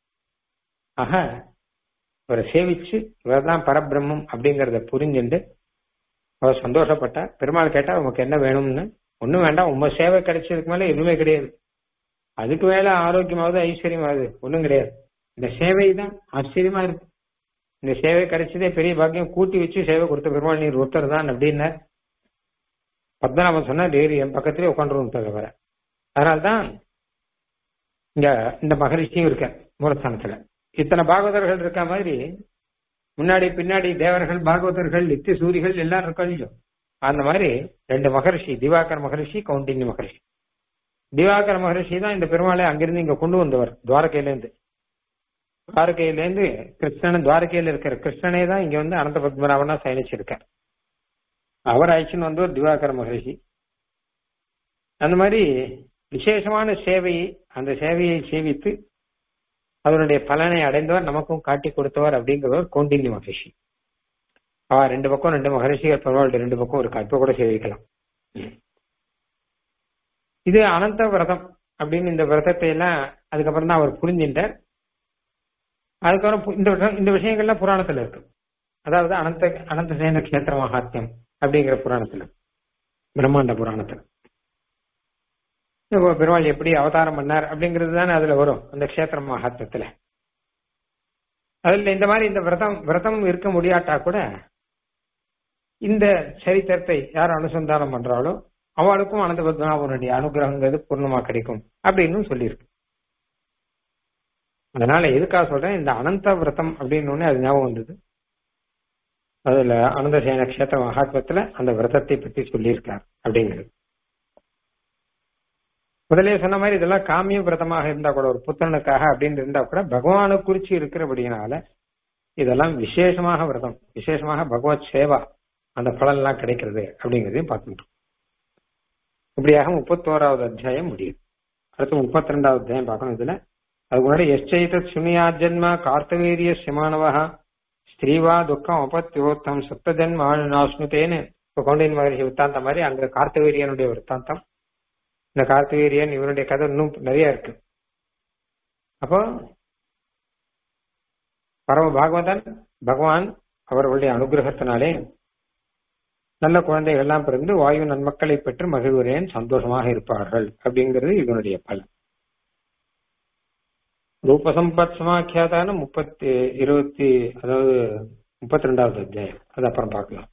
ஆக அவரை சேவிச்சு இவர்தான் பரபிரம்மம் அப்படிங்கறத புரிஞ்சுண்டு அவர் சந்தோஷப்பட்டா பெருமாள் கேட்டா உமக்கு என்ன வேணும்னு ஒண்ணும் வேண்டாம் உங்க சேவை கிடைச்சதுக்கு மேல எதுவுமே கிடையாது அதுக்கு மேல ஆரோக்கியமாவது ஐஸ்வர்யமாவது ஒண்ணும் கிடையாது இந்த சேவை தான் ஆச்சரியமா இருக்கு இந்த சேவை கிடைச்சதே பெரிய பாக்கியம் கூட்டி வச்சு சேவை கொடுத்த பெருமாள் நீர் ஒருத்தர் தான் அப்படின்னு பத்மநாபன் சொன்னா டெய்லி என் பக்கத்திலே உட்காந்துருவோம் தவிர அதனால்தான் இங்க இந்த மகரிஷியும் இருக்க மூலஸ்தானத்துல இத்தனை பாகவதர்கள் இருக்க மாதிரி முன்னாடி பின்னாடி தேவர்கள் பாகவதர்கள் நித்திய சூரிகள் எல்லாரும் இருக்காங்க அந்த மாதிரி ரெண்டு மகரிஷி திவாகர் மகரிஷி கவுண்டினி மகரிஷி திவாகர மகரிஷி தான் இந்த பெருமாளை அங்கிருந்து இங்க கொண்டு வந்தவர் துவாரகையிலேருந்து துவாரகையிலேருந்து கிருஷ்ணன் துவாரகையில இருக்கிற கிருஷ்ணனே தான் இங்க வந்து அனந்த பத்மநாபனா சயனிச்சிருக்கார் அவர் அழைச்சின்னு வந்தவர் திவாகர மகரிஷி அந்த மாதிரி விசேஷமான சேவையை அந்த சேவையை சேவித்து அதனுடைய பலனை அடைந்தவர் நமக்கும் காட்டி கொடுத்தவர் அப்படிங்கிறவர் கௌண்டில்ய மகரிஷி அவ ரெண்டு பக்கம் ரெண்டு மகரிஷிகள் பெருமாள் ரெண்டு பக்கம் இருக்கா இப்ப கூட சேவிக்கலாம் இது அனந்த விரதம் அப்படின்னு இந்த விரதத்தை எல்லாம் அதுக்கப்புறம் தான் அவர் புரிஞ்சின்றார் அதுக்கப்புறம் இந்த விஷயம் இந்த விஷயங்கள்லாம் புராணத்துல இருக்கு அதாவது அனந்த அனந்த சேன கஷேத்திர மகாத்மியம் அப்படிங்கிற புராணத்துல பிரம்மாண்ட புராணத்துல பெருமாள் எப்படி அவதாரம் பண்ணார் அப்படிங்கிறது தானே அதுல வரும் அந்த கஷேத்திர மகாத்மத்துல அதுல இந்த மாதிரி இந்த விரதம் விரதம் இருக்க முடியாட்டா கூட இந்த சரித்திரத்தை யார் அனுசந்தானம் பண்றாளோ அவளுக்கும் அனந்த பத்மநாபனுடைய அனுகிரகங்கிறது பூர்ணமா கிடைக்கும் அப்படின்னு சொல்லியிருக்கு அதனால எதுக்காக சொல்றேன் இந்த அனந்த விரதம் அப்படின்னு ஒண்ணு அது ஞாபகம் வந்தது அதுல அனந்தசேன கஷேத்திர மகாத்மத்துல அந்த விரதத்தை பத்தி சொல்லியிருக்கார் அப்படிங்கிறது முதலே சொன்ன மாதிரி இதெல்லாம் காமிய விரதமாக இருந்தா கூட ஒரு புத்தனுக்காக அப்படின்னு இருந்தா கூட பகவானை குறிச்சு இருக்கிறபடினால இதெல்லாம் விசேஷமாக விரதம் விசேஷமாக பகவத் சேவா அந்த பலன் எல்லாம் கிடைக்கிறது அப்படிங்கிறதையும் பார்த்துட்டோம் இப்படியாக முப்பத்தோராவது அத்தியாயம் முடியும் அடுத்து முப்பத்தி ரெண்டாவது அத்தியாயம் பார்க்கணும் இதுல அதுக்கு முன்னாடி எச்சைதத் சுனியா ஜென்ம கார்த்தவீரிய சிமானவா ஸ்திரீவா துக்கம் அபத்தியோத்தம் சப்த ஜென்ம நாஸ்னுதேன்னு இப்போ கவுண்டின் மகரிஷி வித்தாந்தம் மாதிரி அங்க கார்த்தவீரியனுடைய விற்த்தாந்தம் இந்த கார்த்திகேயன் இவருடைய கதை இன்னும் நிறைய இருக்கு அப்போ பரம பாகவதன் பகவான் அவர்களுடைய அனுகிரகத்தினாலே நல்ல குழந்தைகள் எல்லாம் பிறந்து வாயு நன்மக்களை பெற்று மகிழ்வுரையன் சந்தோஷமாக இருப்பார்கள் அப்படிங்கிறது இதனுடைய பலன் ரூபசம்பத் சமாக்கியாதான முப்பத்தி இருபத்தி அதாவது முப்பத்தி ரெண்டாவது அத்தியாயம் அது அப்புறம் பார்க்கலாம்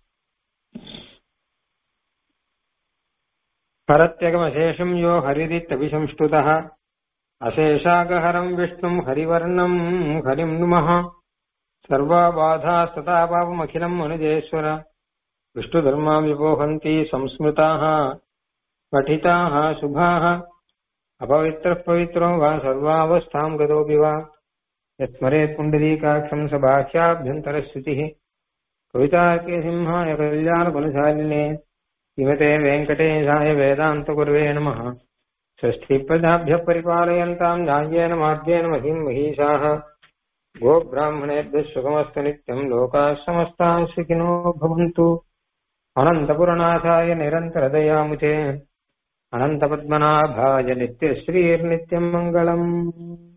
हरत्यगमशेषम् यो हरिदित्यभिसंष्टुतः अशेषागहरम् विष्णुम् हरिवर्णम् हरिम् नुमः सर्वाबाधास्तथा पापमखिलम् अनुजेश्वर विष्णुधर्मा विपोहन्ति संस्मृताः पठिताः शुभाः अपवित्रः पवित्रो वा सर्वावस्थाम् गतोऽपि वा यत्स्मरेत् पुण्डरीकाक्षम् स बाह्याभ्यन्तरश्रुतिः कवितार्के सिंहाय कल्याणकुलशालिने श्रीमते वेङ्कटेशाय वेदान्तगुर्वे नमः षष्ठीप्रजाभ्यः परिपालयन्ताम् न्याय्येन मार्गेण महीम् महीषाः गोब्राह्मणेभ्यः सुखमस्तु नित्यम् लोकाः समस्ताः सुखिनो भवन्तु अनन्तपुरनाथाय निरन्तरदयामुचे अनन्तपद्मनाभाय नित्यश्रीर्नित्यम् मङ्गलम्